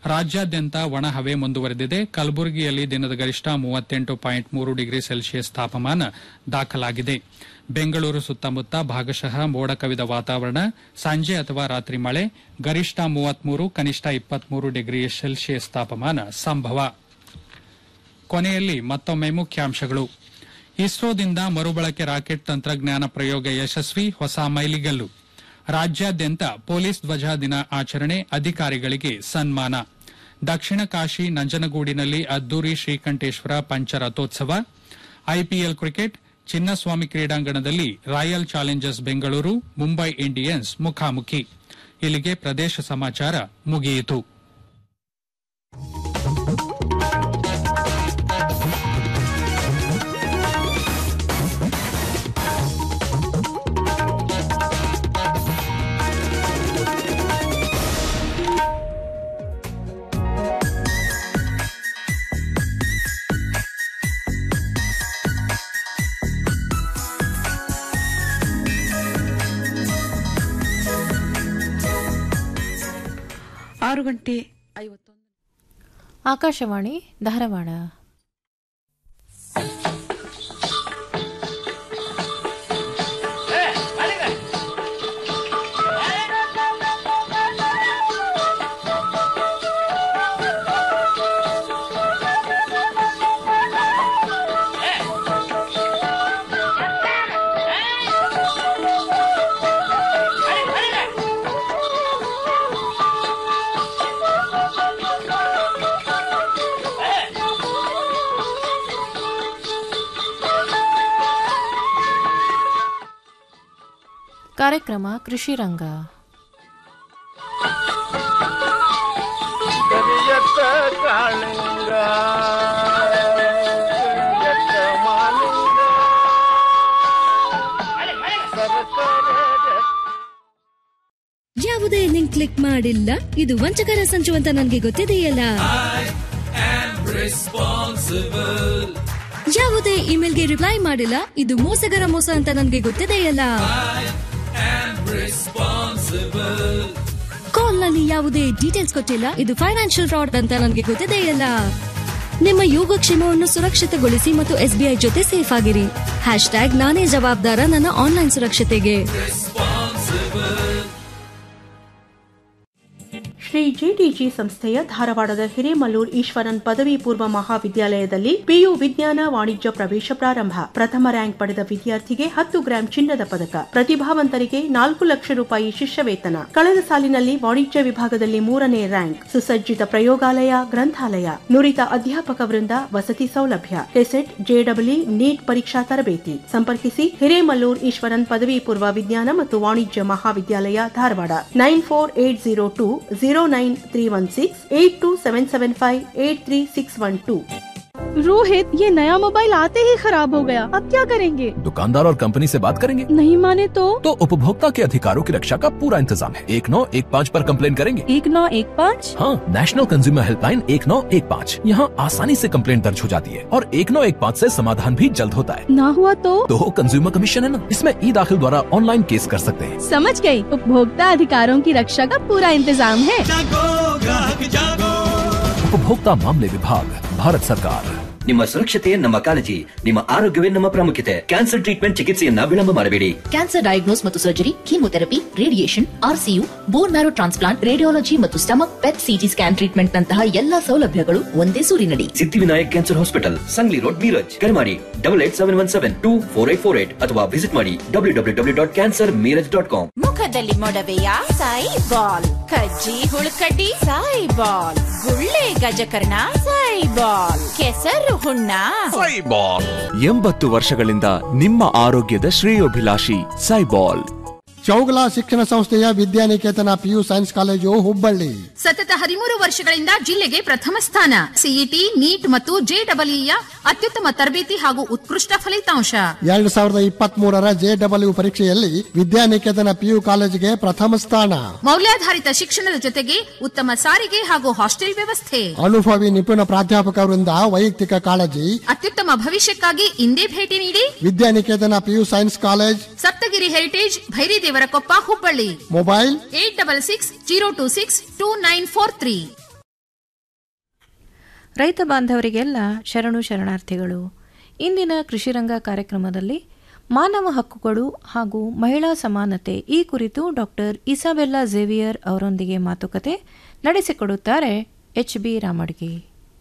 ರಾಜ್ಯಾದ್ಯಂತ ಒಣಹವೆ ಮುಂದುವರೆದಿದೆ ಕಲಬುರಗಿಯಲ್ಲಿ ದಿನದ ಗರಿಷ್ಠ ಮೂವತ್ತೆಂಟು ಪಾಯಿಂಟ್ ಮೂರು ಡಿಗ್ರಿ ಸೆಲ್ಸಿಯಸ್ ತಾಪಮಾನ ದಾಖಲಾಗಿದೆ ಬೆಂಗಳೂರು ಸುತ್ತಮುತ್ತ ಭಾಗಶಃ ಮೋಡ ಕವಿದ ವಾತಾವರಣ ಸಂಜೆ ಅಥವಾ ರಾತ್ರಿ ಮಳೆ ಗರಿಷ್ಠ ಮೂವತ್ಮೂರು ಕನಿಷ್ಠ ಇಪ್ಪತ್ಮೂರು ಡಿಗ್ರಿ ಸೆಲ್ಸಿಯಸ್ ತಾಪಮಾನ ಸಂಭವ ಕೊನೆಯಲ್ಲಿ ಮತ್ತೊಮ್ಮೆ ಮುಖ್ಯಾಂಶಗಳು ಇಸ್ರೋದಿಂದ ಮರುಬಳಕೆ ರಾಕೆಟ್ ತಂತ್ರಜ್ಞಾನ ಪ್ರಯೋಗ ಯಶಸ್ವಿ ಹೊಸ ಮೈಲಿಗಲ್ಲು ರಾಜ್ಯಾದ್ಯಂತ ಪೊಲೀಸ್ ಧ್ವಜ ದಿನ ಆಚರಣೆ ಅಧಿಕಾರಿಗಳಿಗೆ ಸನ್ಮಾನ ದಕ್ಷಿಣ ಕಾಶಿ ನಂಜನಗೂಡಿನಲ್ಲಿ ಅದ್ದೂರಿ ಶ್ರೀಕಂಠೇಶ್ವರ ಪಂಚರಥೋತ್ಸವ ಐಪಿಎಲ್ ಕ್ರಿಕೆಟ್ ಚಿನ್ನಸ್ವಾಮಿ ಕ್ರೀಡಾಂಗಣದಲ್ಲಿ Royal Challengers Bengaluru Mumbai Indians ಮುಖಾಮುಖಿ ಇಲ್ಲಿಗೆ ಪ್ರದೇಶ ಸಮಾಚಾರ ಮುಗಿಯಿತು ಆರು ಗಂಟೆ ಐವತ್ತೊಂದು ಆಕಾಶವಾಣಿ ಧಾರವಾಡ ಕಾರ್ಯಕ್ರಮ ಕೃಷಿ ರಂಗ ಕರಿಯತ್ತ ಕಾಳಿಂಗ ಕರಿಯತ್ತ ಮಾಲಿಂಗ ಸರಸರ ಯಾವುದೇ ಲಿಂಕ್ ಕ್ಲಿಕ್ ಮಾಡಿಲ್ಲ ಇದು ವಂಚಕರ ಸಂಚು ಅಂತ ನನಗೆ ಗೊತ್ತಿದೆಯಲ್ಲ ಯಾವುದೇ ಇಮೇಲ್ಗೆ ರಿಪ್ಲೈ ಮಾಡಿಲ್ಲ ಇದು ಮೋಸಗರ ಮೋಸ ಅಂತ ನನಗೆ ಗೊತ್ತಿದೆಯಲ್ಲ ಕಾಲ್ ನಲ್ಲಿ ಯಾವುದೇ ಡೀಟೇಲ್ಸ್ ಕೊಟ್ಟಿಲ್ಲ ಇದು ಫೈನಾನ್ಷಿಯಲ್ ಫ್ರಾಡ್ ಅಂತ ನನಗೆ ಗೊತ್ತಿದೆಯಲ್ಲ ನಿಮ್ಮ ಯೋಗಕ್ಷೇಮವನ್ನು ಸುರಕ್ಷಿತಗೊಳಿಸಿ ಮತ್ತು ಎಸ್ಬಿಐ ಜೊತೆ ಸೇಫ್ ಆಗಿರಿ ಹ್ಯಾಶ್ ಟ್ಯಾಗ್ ನಾನೇ ಜವಾಬ್ದಾರ ನನ್ನ ಆನ್ಲೈನ್ ಸುರಕ್ಷತೆಗೆ ಶ್ರೀ ಜಿಟಿಜಿ ಸಂಸ್ಥೆಯ ಧಾರವಾಡದ ಹಿರೇಮಲ್ಲೂರ್ ಈಶ್ವರನ್ ಪದವಿ ಪೂರ್ವ ಮಹಾವಿದ್ಯಾಲಯದಲ್ಲಿ ಪಿಯು ವಿಜ್ಞಾನ ವಾಣಿಜ್ಯ ಪ್ರವೇಶ ಪ್ರಾರಂಭ ಪ್ರಥಮ ರ್ಯಾಂಕ್ ಪಡೆದ ವಿದ್ಯಾರ್ಥಿಗೆ ಹತ್ತು ಗ್ರಾಂ ಚಿನ್ನದ ಪದಕ ಪ್ರತಿಭಾವಂತರಿಗೆ ನಾಲ್ಕು ಲಕ್ಷ ರೂಪಾಯಿ ಶಿಷ್ಯ ವೇತನ ಕಳೆದ ಸಾಲಿನಲ್ಲಿ ವಾಣಿಜ್ಯ ವಿಭಾಗದಲ್ಲಿ ಮೂರನೇ ರ್ಯಾಂಕ್ ಸುಸಜ್ಜಿತ ಪ್ರಯೋಗಾಲಯ ಗ್ರಂಥಾಲಯ ನುರಿತ ಅಧ್ಯಾಪಕ ವೃಂದ ವಸತಿ ಸೌಲಭ್ಯ ಕೆಸೆಟ್ ಜೆಡಬ್ಲ್ಯೂ ನೀಟ್ ಪರೀಕ್ಷಾ ತರಬೇತಿ ಸಂಪರ್ಕಿಸಿ ಹಿರೇಮಲ್ಲೂರ್ ಈಶ್ವರನ್ ಪದವಿ ಪೂರ್ವ ವಿಜ್ಞಾನ ಮತ್ತು ವಾಣಿಜ್ಯ ಮಹಾವಿದ್ಯಾಲಯ Dharwad nine four eight zero two zero nine three one six eight two seven seven five eight three six one two Rohit ये नया मोबाइल आते ही खराब हो गया अब क्या करेंगे दुकानदार और कंपनी से बात करेंगे नहीं माने तो तो उपभोक्ता के अधिकारों की रक्षा का पूरा इंतजाम है एक नौ एक पाँच पर कंप्लेन करेंगे एक नौ एक पाँच हाँ नेशनल कंज्यूमर हेल्पलाइन एक नौ एक पाँच यहाँ आसानी से कंप्लेंट दर्ज हो जाती है और एक नौ एक पाँच ऐसी समाधान भी जल्द होता है ना हुआ तो तो कंज्यूमर कमीशन है ना इसमें ई दाखिल द्वारा ऑनलाइन केस कर सकते हैं समझ गई उपभोक्ता अधिकारों की रक्षा का पूरा इंतजाम है उपभोक्ता मामले विभाग भारत सरकार ನಿಮ್ಮ ಸುರಕ್ಷತೆ ನಮ್ಮ ಕಾಳಜಿ ನಿಮ್ಮ ಆರೋಗ್ಯವೇ ನಮ್ಮ ಪ್ರಾಮುಖ್ಯತೆ ಕ್ಯಾನ್ಸರ್ ಟ್ರೀಟ್ಮೆಂಟ್ ಚಿಕಿತ್ಸೆಯನ್ನ ವಿಳಂಬ ಮಾಡಬೇಡಿ ಕ್ಯಾನ್ಸರ್ ಡಯಾಗ್ನೋಸ್ ಮತ್ತು surgery chemotherapy radiation RCU bone marrow transplant radiology ಮತ್ತು stomach PET CT scan treatment ನಂತಹ ಎಲ್ಲಾ ಸೌಲಭ್ಯಗಳು ಒಂದೇ ಸೂರಿನಡಿ Siddhivinayak cancer hospital Sangli road Miraj ಕರೆ ಮಾಡಿ double eight seven one seven two four eight four eight ಅಥವಾ ವಿಸಿಟ್ ಮಾಡಿ W W W dot cancer Miraj dot com ಮುಖದಲ್ಲಿ ಮೊಡವೆಯ ಸಾಯಿ ಬಾಲ್ ಕಜ್ಜಿ ಹುಳುಕಡ್ಡಿ ಸಾಯಿ ಬಾಲ್ ಗುಳ್ಳೆ ಗಜಕರ್ಣ ಸಾಯಿ ಬಾಲ್ ಕೆಸರು ಹುಣ್ಣ ಎಂಬತ್ತು ವರ್ಷಗಳಿಂದ ನಿಮ್ಮ ಆರೋಗ್ಯದ ಶ್ರೇಯೋಭಿಲಾಷಿ ಸೈಬಾಲ್ ಚೌಗಲ ಶಿಕ್ಷಣ ಸಂಸ್ಥೆಯ Vidyaniketan PU science college Hubballi ಸತತ ಹದಿಮೂರು ವರ್ಷಗಳಿಂದ ಜಿಲ್ಲೆಗೆ ಪ್ರಥಮ ಸ್ಥಾನ ಸಿಇಟಿ ನೀಟ್ ಮತ್ತು ಜೆಡಬ್ಲ್ಯೂಯ ಅತ್ಯುತ್ತಮ ತರಬೇತಿ ಹಾಗೂ ಉತ್ಕೃಷ್ಟ ಫಲಿತಾಂಶ ಎರಡ್ ಸಾವಿರದ ಇಪ್ಪತ್ತ್ ಮೂರರ ಜೆಡಬ್ಲ್ಯೂ ಪರೀಕ್ಷೆಯಲ್ಲಿ ವಿದ್ಯಾನಿಕೇತನ ಪಿಯು ಕಾಲೇಜಿಗೆ ಪ್ರಥಮ ಸ್ಥಾನ ಮೌಲ್ಯಾಧಾರಿತ ಶಿಕ್ಷಣದ ಜೊತೆಗೆ ಉತ್ತಮ ಸಾರಿಗೆ ಹಾಗೂ ಹಾಸ್ಟೆಲ್ ವ್ಯವಸ್ಥೆ ಅನುಭವಿ ನಿಪುಣ ಪ್ರಾಧ್ಯಾಪಕರಿಂದ ವೈಯಕ್ತಿಕ ಕಾಳಜಿ ಅತ್ಯುತ್ತಮ ಭವಿಷ್ಯಕ್ಕಾಗಿ ಇಂದೇ ಭೇಟಿ ನೀಡಿ Vidyaniketan PU science college Saptagiri heritage Bhairidevarakoppa Hubballi mobile eight double six zero two six two nine four three ರೈತ ಬಾಂಧವರಿಗೆಲ್ಲ ಶರಣು ಶರಣಾರ್ಥಿಗಳು ಇಂದಿನ ಕೃಷಿರಂಗ ಕಾರ್ಯಕ್ರಮದಲ್ಲಿ ಮಾನವ ಹಕ್ಕುಗಳು ಹಾಗೂ ಮಹಿಳಾ ಸಮಾನತೆ ಈ ಕುರಿತು ಡಾಕ್ಟರ್ ಇಸಾಬೆಲ್ಲಾ ಝೇವಿಯರ್ ಅವರೊಂದಿಗೆ ಮಾತುಕತೆ ನಡೆಸಿಕೊಡುತ್ತಾರೆ ಎಚ್ ಬಿ ರಾಮಡ್ಗಿ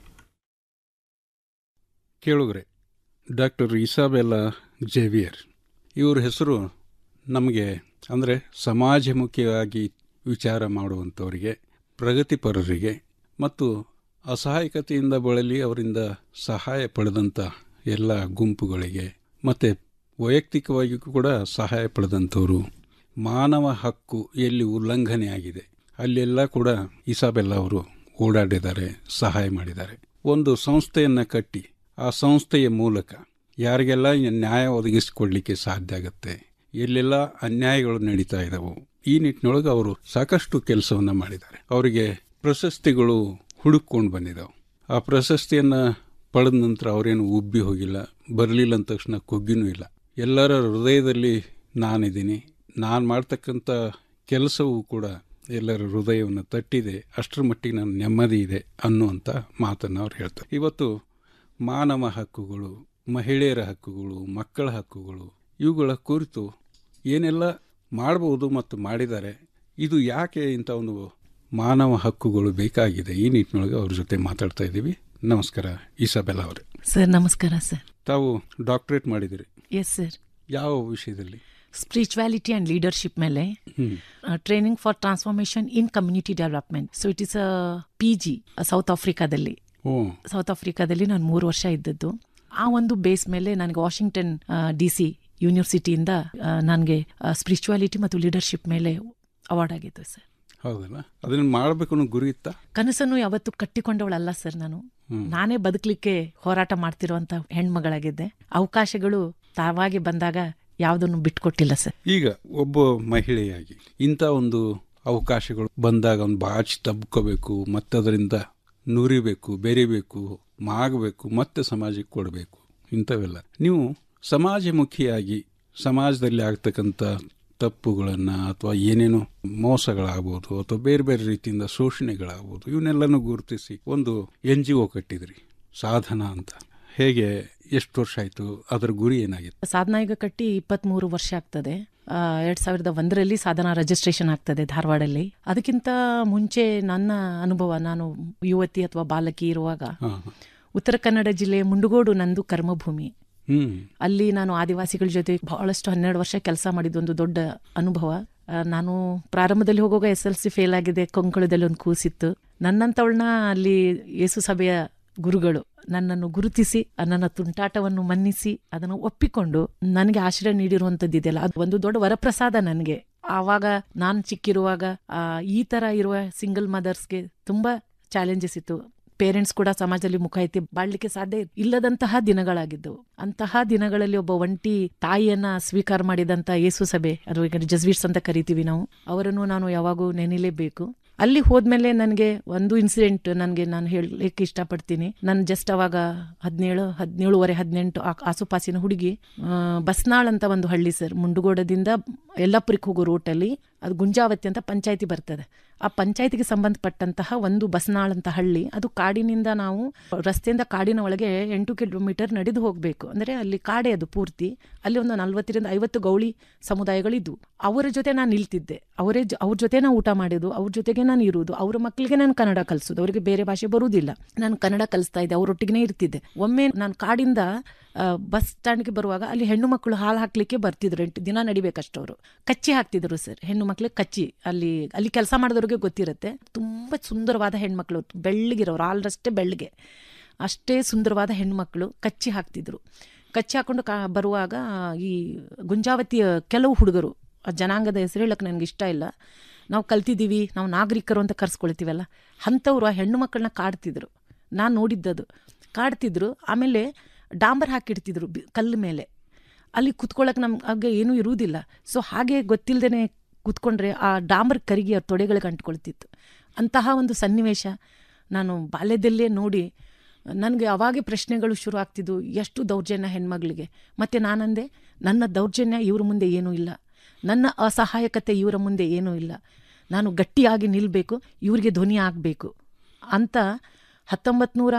ಕೇಳುಗ್ರೆ ಡಾಕ್ಟರ್ ಇಸಾಬೆಲ್ಲಾ ಜೇವಿಯರ್ ಇವ್ರ ಹೆಸರು ನಮಗೆ ಅಂದರೆ ಸಮಾಜಮುಖಿಯಾಗಿ ವಿಚಾರ ಮಾಡುವಂಥವರಿಗೆ ಪ್ರಗತಿಪರರಿಗೆ ಮತ್ತು ಅಸಹಾಯಕತೆಯಿಂದ ಬಳಲಿ ಅವರಿಂದ ಸಹಾಯ ಪಡೆದಂಥ ಎಲ್ಲ ಗುಂಪುಗಳಿಗೆ ಮತ್ತು ವೈಯಕ್ತಿಕವಾಗಿ ಕೂಡ ಸಹಾಯ ಪಡೆದಂಥವರು ಮಾನವ ಹಕ್ಕು ಎಲ್ಲಿ ಉಲ್ಲಂಘನೆ ಆಗಿದೆ ಅಲ್ಲೆಲ್ಲ ಕೂಡ ಇಸಾಬೆಲ್ಲ ಅವರು ಓಡಾಡಿದ್ದಾರೆ ಸಹಾಯ ಮಾಡಿದ್ದಾರೆ ಒಂದು ಸಂಸ್ಥೆಯನ್ನು ಕಟ್ಟಿ ಆ ಸಂಸ್ಥೆಯ ಮೂಲಕ ಯಾರಿಗೆಲ್ಲ ನ್ಯಾಯ ಒದಗಿಸಿಕೊಡ್ಲಿಕ್ಕೆ ಸಾಧ್ಯ ಆಗುತ್ತೆ ಎಲ್ಲೆಲ್ಲ ಅನ್ಯಾಯಗಳು ನಡೀತಾ ಇದ್ದಾವೆ ಈ ನಿಟ್ಟಿನೊಳಗೆ ಅವರು ಸಾಕಷ್ಟು ಕೆಲಸವನ್ನು ಮಾಡಿದ್ದಾರೆ ಅವರಿಗೆ ಪ್ರಶಸ್ತಿಗಳು ಹುಡುಕೊಂಡು ಬಂದಿದ್ದಾವೆ ಆ ಪ್ರಶಸ್ತಿಯನ್ನು ಪಡೆದ ನಂತರ ಅವರೇನು ಉಬ್ಬಿ ಹೋಗಿಲ್ಲ ಬರಲಿಲ್ಲ ಅಂದ ತಕ್ಷಣ ಕುಗ್ಗಿನೂ ಇಲ್ಲ ಎಲ್ಲರ ಹೃದಯದಲ್ಲಿ ನಾನಿದ್ದೀನಿ ನಾನು ಮಾಡ್ತಕ್ಕಂಥ ಕೆಲಸವೂ ಕೂಡ ಎಲ್ಲರ ಹೃದಯವನ್ನು ತಟ್ಟಿದೆ ಅಷ್ಟರ ಮಟ್ಟಿಗೆ ನನ್ನ ನೆಮ್ಮದಿ ಇದೆ ಅನ್ನುವಂಥ ಮಾತನ್ನು ಅವ್ರು ಹೇಳ್ತಾರೆ ಇವತ್ತು ಮಾನವ ಹಕ್ಕುಗಳು ಮಹಿಳೆಯರ ಹಕ್ಕುಗಳು ಮಕ್ಕಳ ಹಕ್ಕುಗಳು ಇವುಗಳ ಕುರಿತು ಏನೆಲ್ಲ ಮಾಡಬಹುದು ಮತ್ತು ಮಾಡಿದ್ದಾರೆ ಇದು ಯಾಕೆ ಇಂಥ ಒಂದು ಮಾನವ ಹಕ್ಕುಗಳು ಬೇಕಾಗಿದೆ ಈ ನಿಟ್ಟಿನೊಳಗೆ ಅವ್ರ ಜೊತೆ ಮಾತಾಡ್ತಾ ಇದ್ದೀವಿ ನಮಸ್ಕಾರ ಇಸಾಬೆಲ್ಲ ಅವರೇ ಸರ್ ನಮಸ್ಕಾರ ಸರ್ ತಾವು ಡಾಕ್ಟರೇಟ್ ಮಾಡಿದಿರಿ ಎಸ್ ಸರ್ ಯಾವ ವಿಷಯದಲ್ಲಿ ಸ್ಪಿರಿಚುವಾಲಿಟಿ ಅಂಡ್ ಲೀಡರ್ಶಿಪ್ ಮೇಲೆ hmm. Training for transformation in community development so it is a P G South ಆಫ್ರಿಕಾದಲ್ಲಿ ಓ ಸೌತ್ ಆಫ್ರಿಕಾದಲ್ಲಿ ನಾನು ಮೂರು ವರ್ಷ ಇದ್ದದ್ದು ಆ ಒಂದು ಬೇಸ್ ಮೇಲೆ ನನಗೆ ವಾಷಿಂಗ್ಟನ್ ಡಿ ಸಿ ಯೂನಿವರ್ಸಿಟಿಯಿಂದ ನನಗೆ ಸ್ಪಿರಿಚುವಾಲಿಟಿ ಮತ್ತು ಲೀಡರ್ಶಿಪ್ ಮೇಲೆ ಅವಾರ್ಡ್ ಆಗಿತ್ತು ಸರ್ ಹೌದಲ್ಲ ಅದನ್ನ ಮಾಡಬೇಕು ಅನ್ನೋ ಗುರಿ ಇತ್ತ ಕನಸನ್ನು ಯಾವತ್ತು ಕಟ್ಟಿಕೊಂಡವಳಲ್ಲ ಸರ್ ನಾನು ನಾನೇ ಬದುಕಲಿಕ್ಕೆ ಹೋರಾಟ ಮಾಡ್ತಿರುವಂತ ಹೆಣ್ಮಗಳಾಗಿದ್ದೆ ಅವಕಾಶಗಳು ತಾವಾಗಿ ಬಂದಾಗ ಯಾವುದನ್ನು ಬಿಟ್ಕೊಟ್ಟಿಲ್ಲ ಸರ್ ಈಗ ಒಬ್ಬ ಮಹಿಳೆಯಾಗಿ ಇಂಥ ಒಂದು ಅವಕಾಶಗಳು ಬಂದಾಗ ಒಂದು ಬಾಚಿ ತಬ್ಕೋಬೇಕು ಮತ್ತೆ ಅದರಿಂದ ನುರಿಬೇಕು ಬೆರಿಬೇಕು ಮಾಗಬೇಕು ಮತ್ತೆ ಸಮಾಜಕ್ಕೆ ಕೊಡಬೇಕು ಇಂಥವೆಲ್ಲ ನೀವು ಸಮಾಜಮುಖಿಯಾಗಿ ಸಮಾಜದಲ್ಲಿ ಆಗ್ತಕ್ಕಂಥ ತಪ್ಪುಗಳನ್ನು ಅಥವಾ ಏನೇನೋ ಮೋಸಗಳಾಗ್ಬೋದು ಅಥವಾ ಬೇರೆ ಬೇರೆ ರೀತಿಯಿಂದ ಶೋಷಣೆಗಳಾಗ್ಬೋದು ಇವನ್ನೆಲ್ಲನೂ ಗುರುತಿಸಿ ಒಂದು ಎನ್ ಜಿ ಒ ಕಟ್ಟಿದ್ರಿ ಸಾಧನ ಅಂತ ಹೇಗೆ ಎಷ್ಟು ವರ್ಷ ಆಯಿತು ಅದರ ಗುರಿ ಏನಾಗಿತ್ತು ಸಾಧನಾ ಈಗ ಕಟ್ಟಿ ಇಪ್ಪತ್ಮೂರು ವರ್ಷ ಆಗ್ತದೆ ಆ, ಎರಡ್ ಸಾವಿರದ ಒಂದರಲ್ಲಿ ಸಾಧನಾ ರಿಜಿಸ್ಟ್ರೇಷನ್ ಆಗ್ತದೆ ಧಾರವಾಡಲ್ಲಿ ಅದಕ್ಕಿಂತ ಮುಂಚೆ ನನ್ನ ಅನುಭವ ನಾನು ಯುವತಿ ಅಥವಾ ಬಾಲಕಿ ಇರುವಾಗ ಹಾ, ಉತ್ತರ ಕನ್ನಡ ಜಿಲ್ಲೆ ಮುಂಡಗೋಡು ನಂದು ಕರ್ಮಭೂಮಿ ಹ್ಮ್ ಅಲ್ಲಿ ನಾನು ಆದಿವಾಸಿಗಳ ಜೊತೆ ಬಹಳಷ್ಟು ಹನ್ನೆರಡು ವರ್ಷ ಕೆಲಸ ಮಾಡಿದ್ದೊಂದು ದೊಡ್ಡ ಅನುಭವ ಆ, ನಾನು ಪ್ರಾರಂಭದಲ್ಲಿ ಹೋಗುವಾಗ ಎಸ್ ಎಲ್ ಸಿ ಫೇಲ್ ಆಗಿದೆ ಕೊಂಕಳದಲ್ಲಿ ಒಂದು ಕೂಸಿತ್ತು ನನ್ನಂತವಳನ್ನ ಅಲ್ಲಿ ಯೇಸು ಸಭೆಯ ಗುರುಗಳು ನನ್ನನ್ನು ಗುರುತಿಸಿ ನನ್ನ ತುಂಟಾಟವನ್ನು ಮನ್ನಿಸಿ ಅದನ್ನು ಒಪ್ಪಿಕೊಂಡು ನನಗೆ ಆಶ್ರಯ ನೀಡಿರುವಂತದ್ದು ಇದೆಯಲ್ಲ ಅದು ಒಂದು ದೊಡ್ಡ ವರಪ್ರಸಾದ ನನಗೆ ಆವಾಗ ನಾನು ಚಿಕ್ಕಿರುವಾಗ ಆ, ಈ ತರ ಇರುವ ಸಿಂಗಲ್ ಮದರ್ಸ್ಗೆ ತುಂಬಾ ಚಾಲೆಂಜಸ್ ಇತ್ತು ಪೇರೆಂಟ್ಸ್ ಕೂಡ ಸಮಾಜದಲ್ಲಿ ಮುಖ ಎತ್ತಿ ಬಾಳ್ಲಿಕ್ಕೆ ಸಾಧ್ಯ ಇಲ್ಲದಂತಹ ದಿನಗಳಾಗಿದ್ದವು ಅಂತಹ ದಿನಗಳಲ್ಲಿ ಒಬ್ಬ ಒಂಟಿ ತಾಯಿಯನ್ನ ಸ್ವೀಕಾರ ಮಾಡಿದಂತ ಯೇಸು ಸಭೆ ಅದು ಈಗ ಜಸ್ವೀಟ್ಸ್ ಅಂತ ಕರಿತೀವಿ ನಾವು ಅವರನ್ನು ನಾನು ಯಾವಾಗೂ ನೆನೆಲೇಬೇಕು ಅಲ್ಲಿ ಹೋದ್ಮೇಲೆ ನನಗೆ ಒಂದು ಇನ್ಸಿಡೆಂಟ್ ನನಗೆ ನಾನು ಹೇಳಲಿಕ್ಕೆ ಇಷ್ಟಪಡ್ತೀನಿ ನಾನು ಜಸ್ಟ್ ಅವಾಗ ಹದಿನೇಳು ಹದಿನೇಳುವರೆ ಹದಿನೆಂಟು ಆ- ಆಸುಪಾಸಿನ ಹುಡುಗಿ ಆ, ಬಸ್ನಾಳ್ ಅಂತ ಒಂದು ಹಳ್ಳಿ ಸರ್ ಮುಂಡಗೋಡದಿಂದ ಯಲ್ಲಾಪುರಕ್ಕೆ ಹೋಗೋ ರೂಟಲ್ಲಿ ಅದು ಗುಂಜಾವತಿ ಅಂತ ಪಂಚಾಯತಿ ಬರ್ತದೆ ಆ ಪಂಚಾಯತಿಗೆ ಸಂಬಂಧಪಟ್ಟಂತಹ ಒಂದು ಬಸ್ನಾಳ್ ಅಂತ ಹಳ್ಳಿ ಅದು ಕಾಡಿನಿಂದ ನಾವು ರಸ್ತೆಯಿಂದ ಕಾಡಿನ ಒಳಗೆ ಎಂಟು ಕಿಲೋಮೀಟರ್ ನಡೆದು ಹೋಗಬೇಕು ಅಂದರೆ ಅಲ್ಲಿ ಕಾಡೆ ಅದು ಪೂರ್ತಿ ಅಲ್ಲಿ ಒಂದು ನಲ್ವತ್ತರಿಂದ ಐವತ್ತು ಗೌಳಿ ಸಮುದಾಯಗಳಿದ್ವು ಅವರ ಜೊತೆ ನಾನು ನಿಲ್ತಿದ್ದೆ ಅವರೇ ಜೊ- ಅವ್ರ ಜೊತೆ ನಾವು ಊಟ ಮಾಡೋದು ಅವ್ರ ಜೊತೆಗೆ ನಾನು ಇರುವುದು ಅವ್ರ ಮಕ್ಕಳಿಗೆ ನಾನು ಕನ್ನಡ ಕಲಿಸೋದು ಅವರಿಗೆ ಬೇರೆ ಭಾಷೆ ಬರುವುದಿಲ್ಲ ನಾನು ಕನ್ನಡ ಕಲಿಸ್ತಾ ಇದ್ದೆ ಅವರೊಟ್ಟಿಗೆ ಇರ್ತಿದ್ದೆ ಒಮ್ಮೆ ನಾನು ಕಾಡಿಂದ ಆ, ಬಸ್ ಸ್ಟ್ಯಾಂಡ್ಗೆ ಬರುವಾಗ ಅಲ್ಲಿ ಹೆಣ್ಣು ಮಕ್ಕಳು ಹಾಲು ಹಾಕ್ಲಿಕ್ಕೆ ಬರ್ತಿದ್ರು ಎಂಟು ದಿನ ನಡಿಬೇಕಷ್ಟವರು ಕಚ್ಚಿ ಹಾಕ್ತಿದ್ರು ಸರ್ ಹೆಣ್ಣು ಮಕ್ಳಿಗೆ ಕಚ್ಚಿ ಅಲ್ಲಿ ಅಲ್ಲಿ ಕೆಲಸ ಮಾಡಿದವ್ರಿಗೆ ಗೊತ್ತಿರುತ್ತೆ ತುಂಬಾ ಸುಂದರವಾದ ಹೆಣ್ಮಕ್ಳು ಬೆಳ್ಳಗಿರೋರು ಆಲ್ರಷ್ಟೇ ಬೆಳ್ಳಗೆ ಅಷ್ಟೇ ಸುಂದರವಾದ ಹೆಣ್ಮಕ್ಳು ಕಚ್ಚಿ ಹಾಕ್ತಿದ್ರು ಕಚ್ಚಿ ಹಾಕೊಂಡು ಕಾ ಬರುವಾಗ ಈ ಗುಂಜಾವತಿಯ ಕೆಲವು ಹುಡುಗರು ಆ ಜನಾಂಗದ ಹೆಸರು ಹೇಳಕ್ಕೆ ನನಗೆ ಇಷ್ಟ ಇಲ್ಲ ನಾವು ಕಲ್ತಿದ್ದೀವಿ ನಾವು ನಾಗರಿಕರು ಅಂತ ಕರ್ಸ್ಕೊಳ್ತೀವಲ್ಲ ಅಂಥವ್ರು ಆ ಹೆಣ್ಣು ಮಕ್ಕಳನ್ನ ಕಾಡ್ತಿದ್ರು ನಾನು ನೋಡಿದ್ದದು ಕಾಡ್ತಿದ್ರು ಆಮೇಲೆ ಡಾಂಬರ್ ಹಾಕಿಡ್ತಿದ್ರು ಬಿ- ಕಲ್ಲು ಮೇಲೆ ಅಲ್ಲಿ ಕುತ್ಕೊಳ್ಳೋಕೆ ನಮ್ಗೆ ಏನೂ ಇರುವುದಿಲ್ಲ ಸೊ ಹಾಗೆ ಗೊತ್ತಿಲ್ಲದೇ ಕೂತ್ಕೊಂಡ್ರೆ ಆ ಡಾಂಬರ್ ಕರಿಗೆ ಅವ್ರ ತೊಡೆಗಳಿಗೆ ಅಂಟ್ಕೊಳ್ತಿತ್ತು ಅಂತಹ ಒಂದು ಸನ್ನಿವೇಶ ನಾನು ಬಾಲ್ಯದಲ್ಲೇ ನೋಡಿ ನನಗೆ ಅವಾಗೆ ಪ್ರಶ್ನೆಗಳು ಶುರು ಆಗ್ತಿದ್ವು ಎಷ್ಟು ದೌರ್ಜನ್ಯ ಹೆಣ್ಮಗಳಿಗೆ ಮತ್ತು ನಾನಂದೆ ನನ್ನ ದೌರ್ಜನ್ಯ ಇವ್ರ ಮುಂದೆ ಏನೂ ಇಲ್ಲ ನನ್ನ ಅಸಹಾಯಕತೆ ಇವರ ಮುಂದೆ ಏನೂ ಇಲ್ಲ ನಾನು ಗಟ್ಟಿಯಾಗಿ ನಿಲ್ಲಬೇಕು ಇವ್ರಿಗೆ ಧ್ವನಿ ಆಗಬೇಕು ಅಂತ ಹತ್ತೊಂಬತ್ತು ನೂರ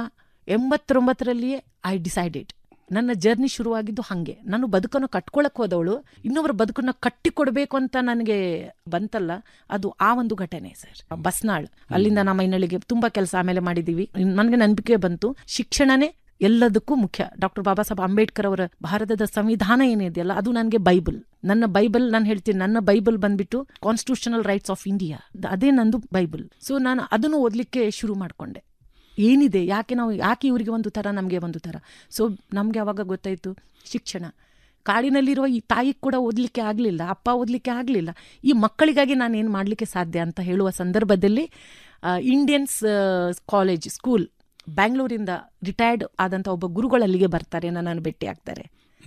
ಎಂಬತ್ತೊಂಬತ್ತರಲ್ಲಿಯೇ ಐ ಡಿಸೈಡೆಡ್ ನನ್ನ ಜರ್ನಿ ಶುರುವಾಗಿದ್ದು ಹಾಗೆ ನಾನು ಬದುಕನ್ನು ಕಟ್ಕೊಳಕ್ ಹೋದವಳು ಇನ್ನೊಬ್ಬರ ಬದುಕನ್ನು ಕಟ್ಟಿಕೊಡ್ಬೇಕು ಅಂತ ನನಗೆ ಬಂತಲ್ಲ ಅದು ಆ ಒಂದು ಘಟನೆ ಸರ್ ಬಸ್ನಾಳ್ ಅಲ್ಲಿಂದ ನಮ್ಮ ಇನ್ನಳಿಗೆ ತುಂಬಾ ಕೆಲಸ ಆಮೇಲೆ ಮಾಡಿದೀವಿ ನನಗೆ ನಂಬಿಕೆ ಬಂತು ಶಿಕ್ಷಣನೇ ಎಲ್ಲದಕ್ಕೂ ಮುಖ್ಯ ಡಾಕ್ಟರ್ ಬಾಬಾ ಸಾಹೇಬ್ ಅಂಬೇಡ್ಕರ್ ಅವರ ಭಾರತದ ಸಂವಿಧಾನ ಏನಿದೆಯಲ್ಲ ಅದು ನನಗೆ ಬೈಬಲ್ ನನ್ನ ಬೈಬಲ್ ನಾನು ಹೇಳ್ತೀನಿ ನನ್ನ ಬೈಬಲ್ ಬಂದ್ಬಿಟ್ಟು ಕಾನ್ಸ್ಟಿಟ್ಯೂಷನಲ್ ರೈಟ್ಸ್ ಆಫ್ ಇಂಡಿಯಾ ಅದೇ ನಂದು ಬೈಬಲ್ ಸೊ ನಾನು ಅದನ್ನು ಓದಲಿಕ್ಕೆ ಶುರು ಮಾಡಿಕೊಂಡೆ ಏನಿದೆ ಯಾಕೆ ನಾವು ಯಾಕೆ ಇವರಿಗೆ ಒಂದು ಥರ ನಮಗೆ ಒಂದು ಥರ ಸೊ ನಮಗೆ ಅವಾಗ ಗೊತ್ತಾಯಿತು ಶಿಕ್ಷಣ ಕಾಡಿನಲ್ಲಿರುವ ಈ ತಾಯಿಗೆ ಕೂಡ ಓದಲಿಕ್ಕೆ ಆಗಲಿಲ್ಲ ಅಪ್ಪ ಓದಲಿಕ್ಕೆ ಆಗಲಿಲ್ಲ ಈ ಮಕ್ಕಳಿಗಾಗಿ ನಾನು ಏನು ಮಾಡಲಿಕ್ಕೆ ಸಾಧ್ಯ ಅಂತ ಹೇಳುವ ಸಂದರ್ಭದಲ್ಲಿ ಇಂಡಿಯನ್ಸ್ ಕಾಲೇಜ್ ಸ್ಕೂಲ್ ಬ್ಯಾಂಗ್ಳೂರಿಂದ ರಿಟೈರ್ಡ್ ಆದಂಥ ಒಬ್ಬ ಗುರುಗಳು ಅಲ್ಲಿಗೆ ಬರ್ತಾರೆ ನನ್ನನ್ನು ಭೇಟಿ ಆಗ್ತಾರೆ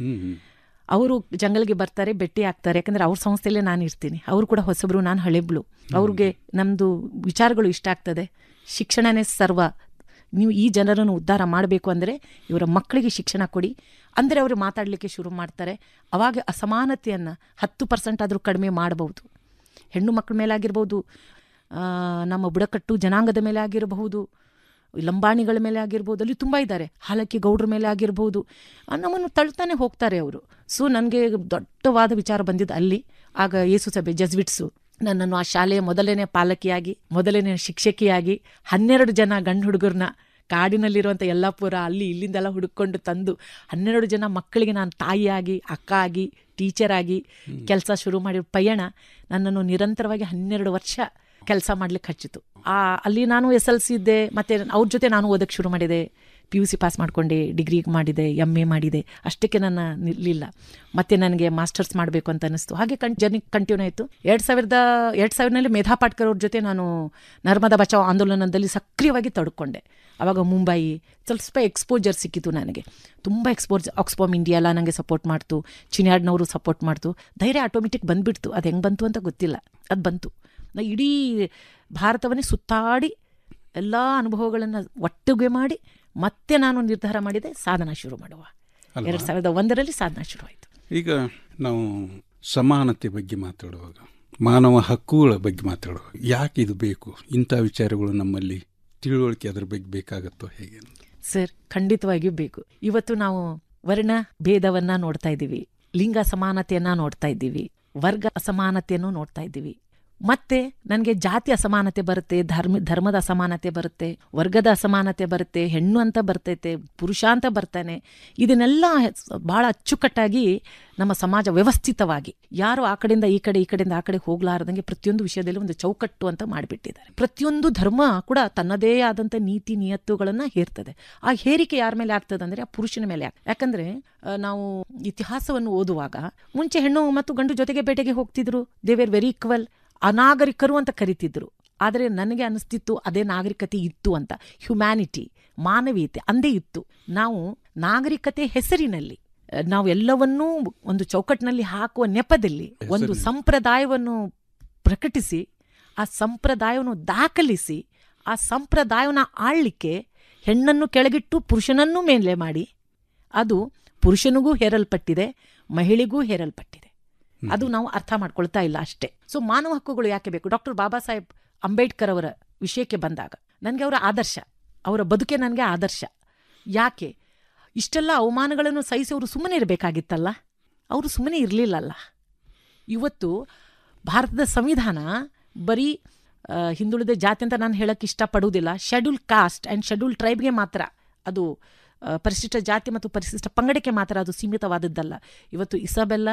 ಅವರು ಜಂಗಲ್ಗೆ ಬರ್ತಾರೆ ಭೇಟಿ ಆಗ್ತಾರೆ ಯಾಕಂದ್ರೆ ಅವ್ರ ಸಂಸ್ಥೆಯಲ್ಲೇ ನಾನು ಇರ್ತೀನಿ ಅವರು ಕೂಡ ಹೊಸಬ್ರು ನಾನು ಹಳೆಬ್ಳು ಅವ್ರಿಗೆ ನಮ್ಮದು ವಿಚಾರಗಳು ಇಷ್ಟ ಆಗ್ತದೆ ಶಿಕ್ಷಣನೇ ಸರ್ವ ನೀವು ಈ ಜನರನ್ನು ಉದ್ಧಾರ ಮಾಡಬೇಕು ಅಂದರೆ ಇವರ ಮಕ್ಕಳಿಗೆ ಶಿಕ್ಷಣ ಕೊಡಿ ಅಂದರೆ ಅವರು ಮಾತಾಡಲಿಕ್ಕೆ ಶುರು ಮಾಡ್ತಾರೆ ಅವಾಗ ಅಸಮಾನತೆಯನ್ನು ಹತ್ತು ಪರ್ಸೆಂಟ್ ಆದರೂ ಕಡಿಮೆ ಮಾಡಬಹುದು ಹೆಣ್ಣು ಮಕ್ಕಳ ಮೇಲೆ ಆಗಿರ್ಬೋದು ಆ, ನಮ್ಮ ಬುಡಕಟ್ಟು ಜನಾಂಗದ ಮೇಲೆ ಆಗಿರಬಹುದು ಲಂಬಾಣಿಗಳ ಮೇಲೆ ಆಗಿರ್ಬೋದು ಅಲ್ಲಿ ತುಂಬ ಇದ್ದಾರೆ ಹಾಲಕ್ಕಿ ಗೌಡ್ರ ಮೇಲೆ ಆಗಿರ್ಬೋದು ಆ, ನಮ್ಮನ್ನು ತಳ್ತಾನೆ ಹೋಗ್ತಾರೆ ಅವರು ಸೊ ನನಗೆ ದೊಡ್ಡವಾದ ವಿಚಾರ ಬಂದಿದ್ದು ಅಲ್ಲಿ ಆಗ ಯೇಸು ಸಭೆ ಜಸ್ವಿಟ್ಸು ನನ್ನನ್ನು ಆ ಶಾಲೆಯ ಮೊದಲನೇ ಪಾಲಕಿಯಾಗಿ ಮೊದಲನೇ ಶಿಕ್ಷಕಿಯಾಗಿ ಹನ್ನೆರಡು ಜನ ಗಂಡು ಹುಡುಗರನ್ನ ಕಾಡಿನಲ್ಲಿರುವಂಥ ಯಲ್ಲಾಪುರ ಅಲ್ಲಿ ಇಲ್ಲಿಂದೆಲ್ಲ ಹುಡುಕೊಂಡು ತಂದು ಹನ್ನೆರಡು ಜನ ಮಕ್ಕಳಿಗೆ ನಾನು ತಾಯಿಯಾಗಿ ಅಕ್ಕ ಆಗಿ ಟೀಚರ್ ಆಗಿ ಕೆಲಸ ಶುರು ಮಾಡಿರೋ ಪಯಣ ನನ್ನನ್ನು ನಿರಂತರವಾಗಿ ಹನ್ನೆರಡು ವರ್ಷ ಕೆಲಸ ಮಾಡ್ಲಿಕ್ಕೆ ಹಚ್ಚಿತು ಆ ಅಲ್ಲಿ ನಾನು ಎಸ್ ಎಲ್ ಸಿ ಇದ್ದೆ ಮತ್ತೆ ಅವ್ರ ಜೊತೆ ನಾನು ಓದಕ್ಕೆ ಶುರು ಮಾಡಿದೆ ಪಿ ಯು ಸಿ ಪಾಸ್ ಮಾಡ್ಕೊಂಡೆ ಡಿಗ್ರಿ ಮಾಡಿದೆ ಎಮ್ ಎ ಮಾಡಿದೆ ಅಷ್ಟಕ್ಕೆ ನನ್ನ ನಿಲ್ಲಿಲ್ಲ ಮತ್ತೆ ನನಗೆ ಮಾಸ್ಟರ್ಸ್ ಮಾಡಬೇಕು ಅಂತ ಅನಿಸ್ತು ಹಾಗೆ ಕಣ್ ಜರ್ನಿ ಕಂಟಿನ್ಯೂ ಆಯಿತು ಎರಡು ಸಾವಿರದ ಎರಡು ಸಾವಿರದಲ್ಲಿ ಮೇಧಾ ಪಾಟ್ಕರ್ ಅವ್ರ ಜೊತೆ ನಾನು ನರ್ಮದಾ ಬಚಾವ್ ಆಂದೋಲನದಲ್ಲಿ ಸಕ್ರಿಯವಾಗಿ ತಡ್ಕೊಂಡೆ ಆವಾಗ ಮುಂಬೈ ಸ್ವಲ್ಪ ಎಕ್ಸ್ಪೋಜರ್ ಸಿಕ್ಕಿತು ನನಗೆ ತುಂಬ ಎಕ್ಸ್ಪೋಜ್ ಆಕ್ಸ್ಫಾರ್ಮ್ ಇಂಡಿಯಾ ಎಲ್ಲ ನನಗೆ ಸಪೋರ್ಟ್ ಮಾಡ್ತು ಚಿನ್ಯಾಡ್ನವರು ಸಪೋರ್ಟ್ ಮಾಡ್ತು ಧೈರ್ಯ ಆಟೋಮೆಟಿಕ್ ಬಂದ್ಬಿಡ್ತು ಅದು ಹೆಂಗೆ ಬಂತು ಅಂತ ಗೊತ್ತಿಲ್ಲ ಅದು ಬಂತು ನಾ ಇಡೀ ಭಾರತವನ್ನೇ ಸುತ್ತಾಡಿ ಎಲ್ಲ ಅನುಭವಗಳನ್ನು ಒಟ್ಟಿಗೆ ಮಾಡಿ ಮತ್ತೆ ನಾನು ನಿರ್ಧಾರ ಮಾಡಿದೆ ಸಾಧನ ಶುರು ಮಾಡುವ ಅಲ್ವಾ? ಎರಡು ಸಾವಿರದ ಒಂದರಲ್ಲಿ ಸಾಧನ ಶುರುವಾಯಿತು ಈಗ ನಾವು ಸಮಾನತೆ ಬಗ್ಗೆ ಮಾತಾಡುವಾಗ ಮಾನವ ಹಕ್ಕುಗಳ ಬಗ್ಗೆ ಮಾತಾಡುವಾಗ ಯಾಕೆ ಇದು ಬೇಕು ಇಂಥ ವಿಚಾರಗಳು ನಮ್ಮಲ್ಲಿ ತಿಳುವಳಿಕೆ ಅದ್ರ ಬಗ್ಗೆ ಬೇಕಾಗತ್ತೋ ಹೇಗೆ ಸರ್ ಖಂಡಿತವಾಗಿಯೂ ಬೇಕು ಇವತ್ತು ನಾವು ವರ್ಣ ಭೇದವನ್ನ ನೋಡ್ತಾ ಇದ್ದೀವಿ ಲಿಂಗ ಸಮಾನತೆಯನ್ನ ನೋಡ್ತಾ ಇದ್ದೀವಿ ವರ್ಗ ಅಸಮಾನತೆಯನ್ನು ನೋಡ್ತಾ ಇದ್ದೀವಿ ಮತ್ತೆ ನನಗೆ ಜಾತಿ ಅಸಮಾನತೆ ಬರುತ್ತೆ ಧರ್ಮ ಧರ್ಮದ ಅಸಮಾನತೆ ಬರುತ್ತೆ ವರ್ಗದ ಅಸಮಾನತೆ ಬರುತ್ತೆ ಹೆಣ್ಣು ಅಂತ ಬರ್ತೈತೆ ಪುರುಷ ಅಂತ ಬರ್ತಾನೆ ಇದನ್ನೆಲ್ಲ ಬಹಳ ಅಚ್ಚುಕಟ್ಟಾಗಿ ನಮ್ಮ ಸಮಾಜ ವ್ಯವಸ್ಥಿತವಾಗಿ ಯಾರು ಆ ಕಡೆಯಿಂದ ಈ ಕಡೆ ಈ ಕಡೆಯಿಂದ ಆ ಕಡೆ ಹೋಗ್ಲಾರ್ದಂಗೆ ಪ್ರತಿಯೊಂದು ವಿಷಯದಲ್ಲಿ ಒಂದು ಚೌಕಟ್ಟು ಅಂತ ಮಾಡಿಬಿಟ್ಟಿದ್ದಾರೆ ಪ್ರತಿಯೊಂದು ಧರ್ಮ ಕೂಡ ತನ್ನದೇ ಆದಂಥ ನೀತಿ ನಿಯತ್ತುಗಳನ್ನ ಹೇರ್ತದೆ ಆ ಹೇರಿಕೆ ಯಾರ ಮೇಲೆ ಆಗ್ತದೆ ಅಂದ್ರೆ ಆ ಪುರುಷನ ಮೇಲೆ ಆಗ್ತದೆ ಯಾಕಂದ್ರೆ ಆ, ನಾವು ಇತಿಹಾಸವನ್ನು ಓದುವಾಗ ಮುಂಚೆ ಹೆಣ್ಣು ಮತ್ತು ಗಂಡು ಜೊತೆಗೆ ಬೇಟೆಗೆ ಹೋಗ್ತಿದ್ರು ದೇ ವೇರ್ ವೆರಿ ಈಕ್ವಲ್ ಅನಾಗರಿಕರು ಅಂತ ಕರಿತಿದ್ರು ಆದರೆ ನನಗೆ ಅನಿಸ್ತಿತ್ತು ಅದೇ ನಾಗರಿಕತೆ ಇತ್ತು ಅಂತ ಹ್ಯುಮ್ಯಾನಿಟಿ ಮಾನವೀಯತೆ ಅಂದೇ ಇತ್ತು ನಾವು ನಾಗರಿಕತೆ ಹೆಸರಿನಲ್ಲಿ ಆ, ನಾವು ಎಲ್ಲವನ್ನೂ ಒಂದು ಚೌಕಟ್ಟಿನಲ್ಲಿ ಹಾಕುವ ನೆಪದಲ್ಲಿ ಒಂದು ಹೆಸರಿನಲ್ಲಿ. ಸಂಪ್ರದಾಯವನ್ನು ಪ್ರಕಟಿಸಿ ಆ ಸಂಪ್ರದಾಯವನ್ನು ದಾಖಲಿಸಿ ಆ ಸಂಪ್ರದಾಯವನ್ನು ಆಳ್ಲಿಕ್ಕೆ ಹೆಣ್ಣನ್ನು ಕೆಳಗಿಟ್ಟು ಪುರುಷನನ್ನು ಮೇಲೆ ಮಾಡಿ ಅದು ಪುರುಷನಿಗೂ ಹೇರಲ್ಪಟ್ಟಿದೆ ಮಹಿಳೆಗೂ ಹೇರಲ್ಪಟ್ಟಿದೆ ಅದು ನಾವು ಅರ್ಥ ಮಾಡ್ಕೊಳ್ತಾ ಇಲ್ಲ ಅಷ್ಟೇ ಸೊ ಮಾನವ ಹಕ್ಕುಗಳು ಯಾಕೆ ಬೇಕು ಡಾಕ್ಟರ್ ಬಾಬಾ ಸಾಹೇಬ್ ಅಂಬೇಡ್ಕರ್ ಅವರ ವಿಷಯಕ್ಕೆ ಬಂದಾಗ ನನಗೆ ಅವರ ಆದರ್ಶ ಅವರ ಬದುಕೆ ನನಗೆ ಆದರ್ಶ ಯಾಕೆ ಇಷ್ಟೆಲ್ಲ ಅವಮಾನಗಳನ್ನು ಸಹಿಸಿ ಅವರು ಸುಮ್ಮನೆ ಇರಬೇಕಾಗಿತ್ತಲ್ಲ ಅವರು ಸುಮ್ಮನೆ ಇರಲಿಲ್ಲಲ್ಲ ಇವತ್ತು ಭಾರತದ ಸಂವಿಧಾನ ಬರೀ ಆ, ಹಿಂದುಳಿದ ಜಾತಿ ಅಂತ ನಾನು ಹೇಳಕ್ಕೆ ಇಷ್ಟಪಡುವುದಿಲ್ಲ ಶೆಡ್ಯೂಲ್ ಕಾಸ್ಟ್ ಆ್ಯಂಡ್ ಶೆಡ್ಯೂಲ್ ಟ್ರೈಬ್ಗೆ ಮಾತ್ರ ಅದು ಆ, ಪರಿಶಿಷ್ಟ ಜಾತಿ ಮತ್ತು ಪರಿಶಿಷ್ಟ ಪಂಗಡಕ್ಕೆ ಮಾತ್ರ ಅದು ಸೀಮಿತವಾದದ್ದಲ್ಲ ಇವತ್ತು ಇಸಬೆಲ್ಲ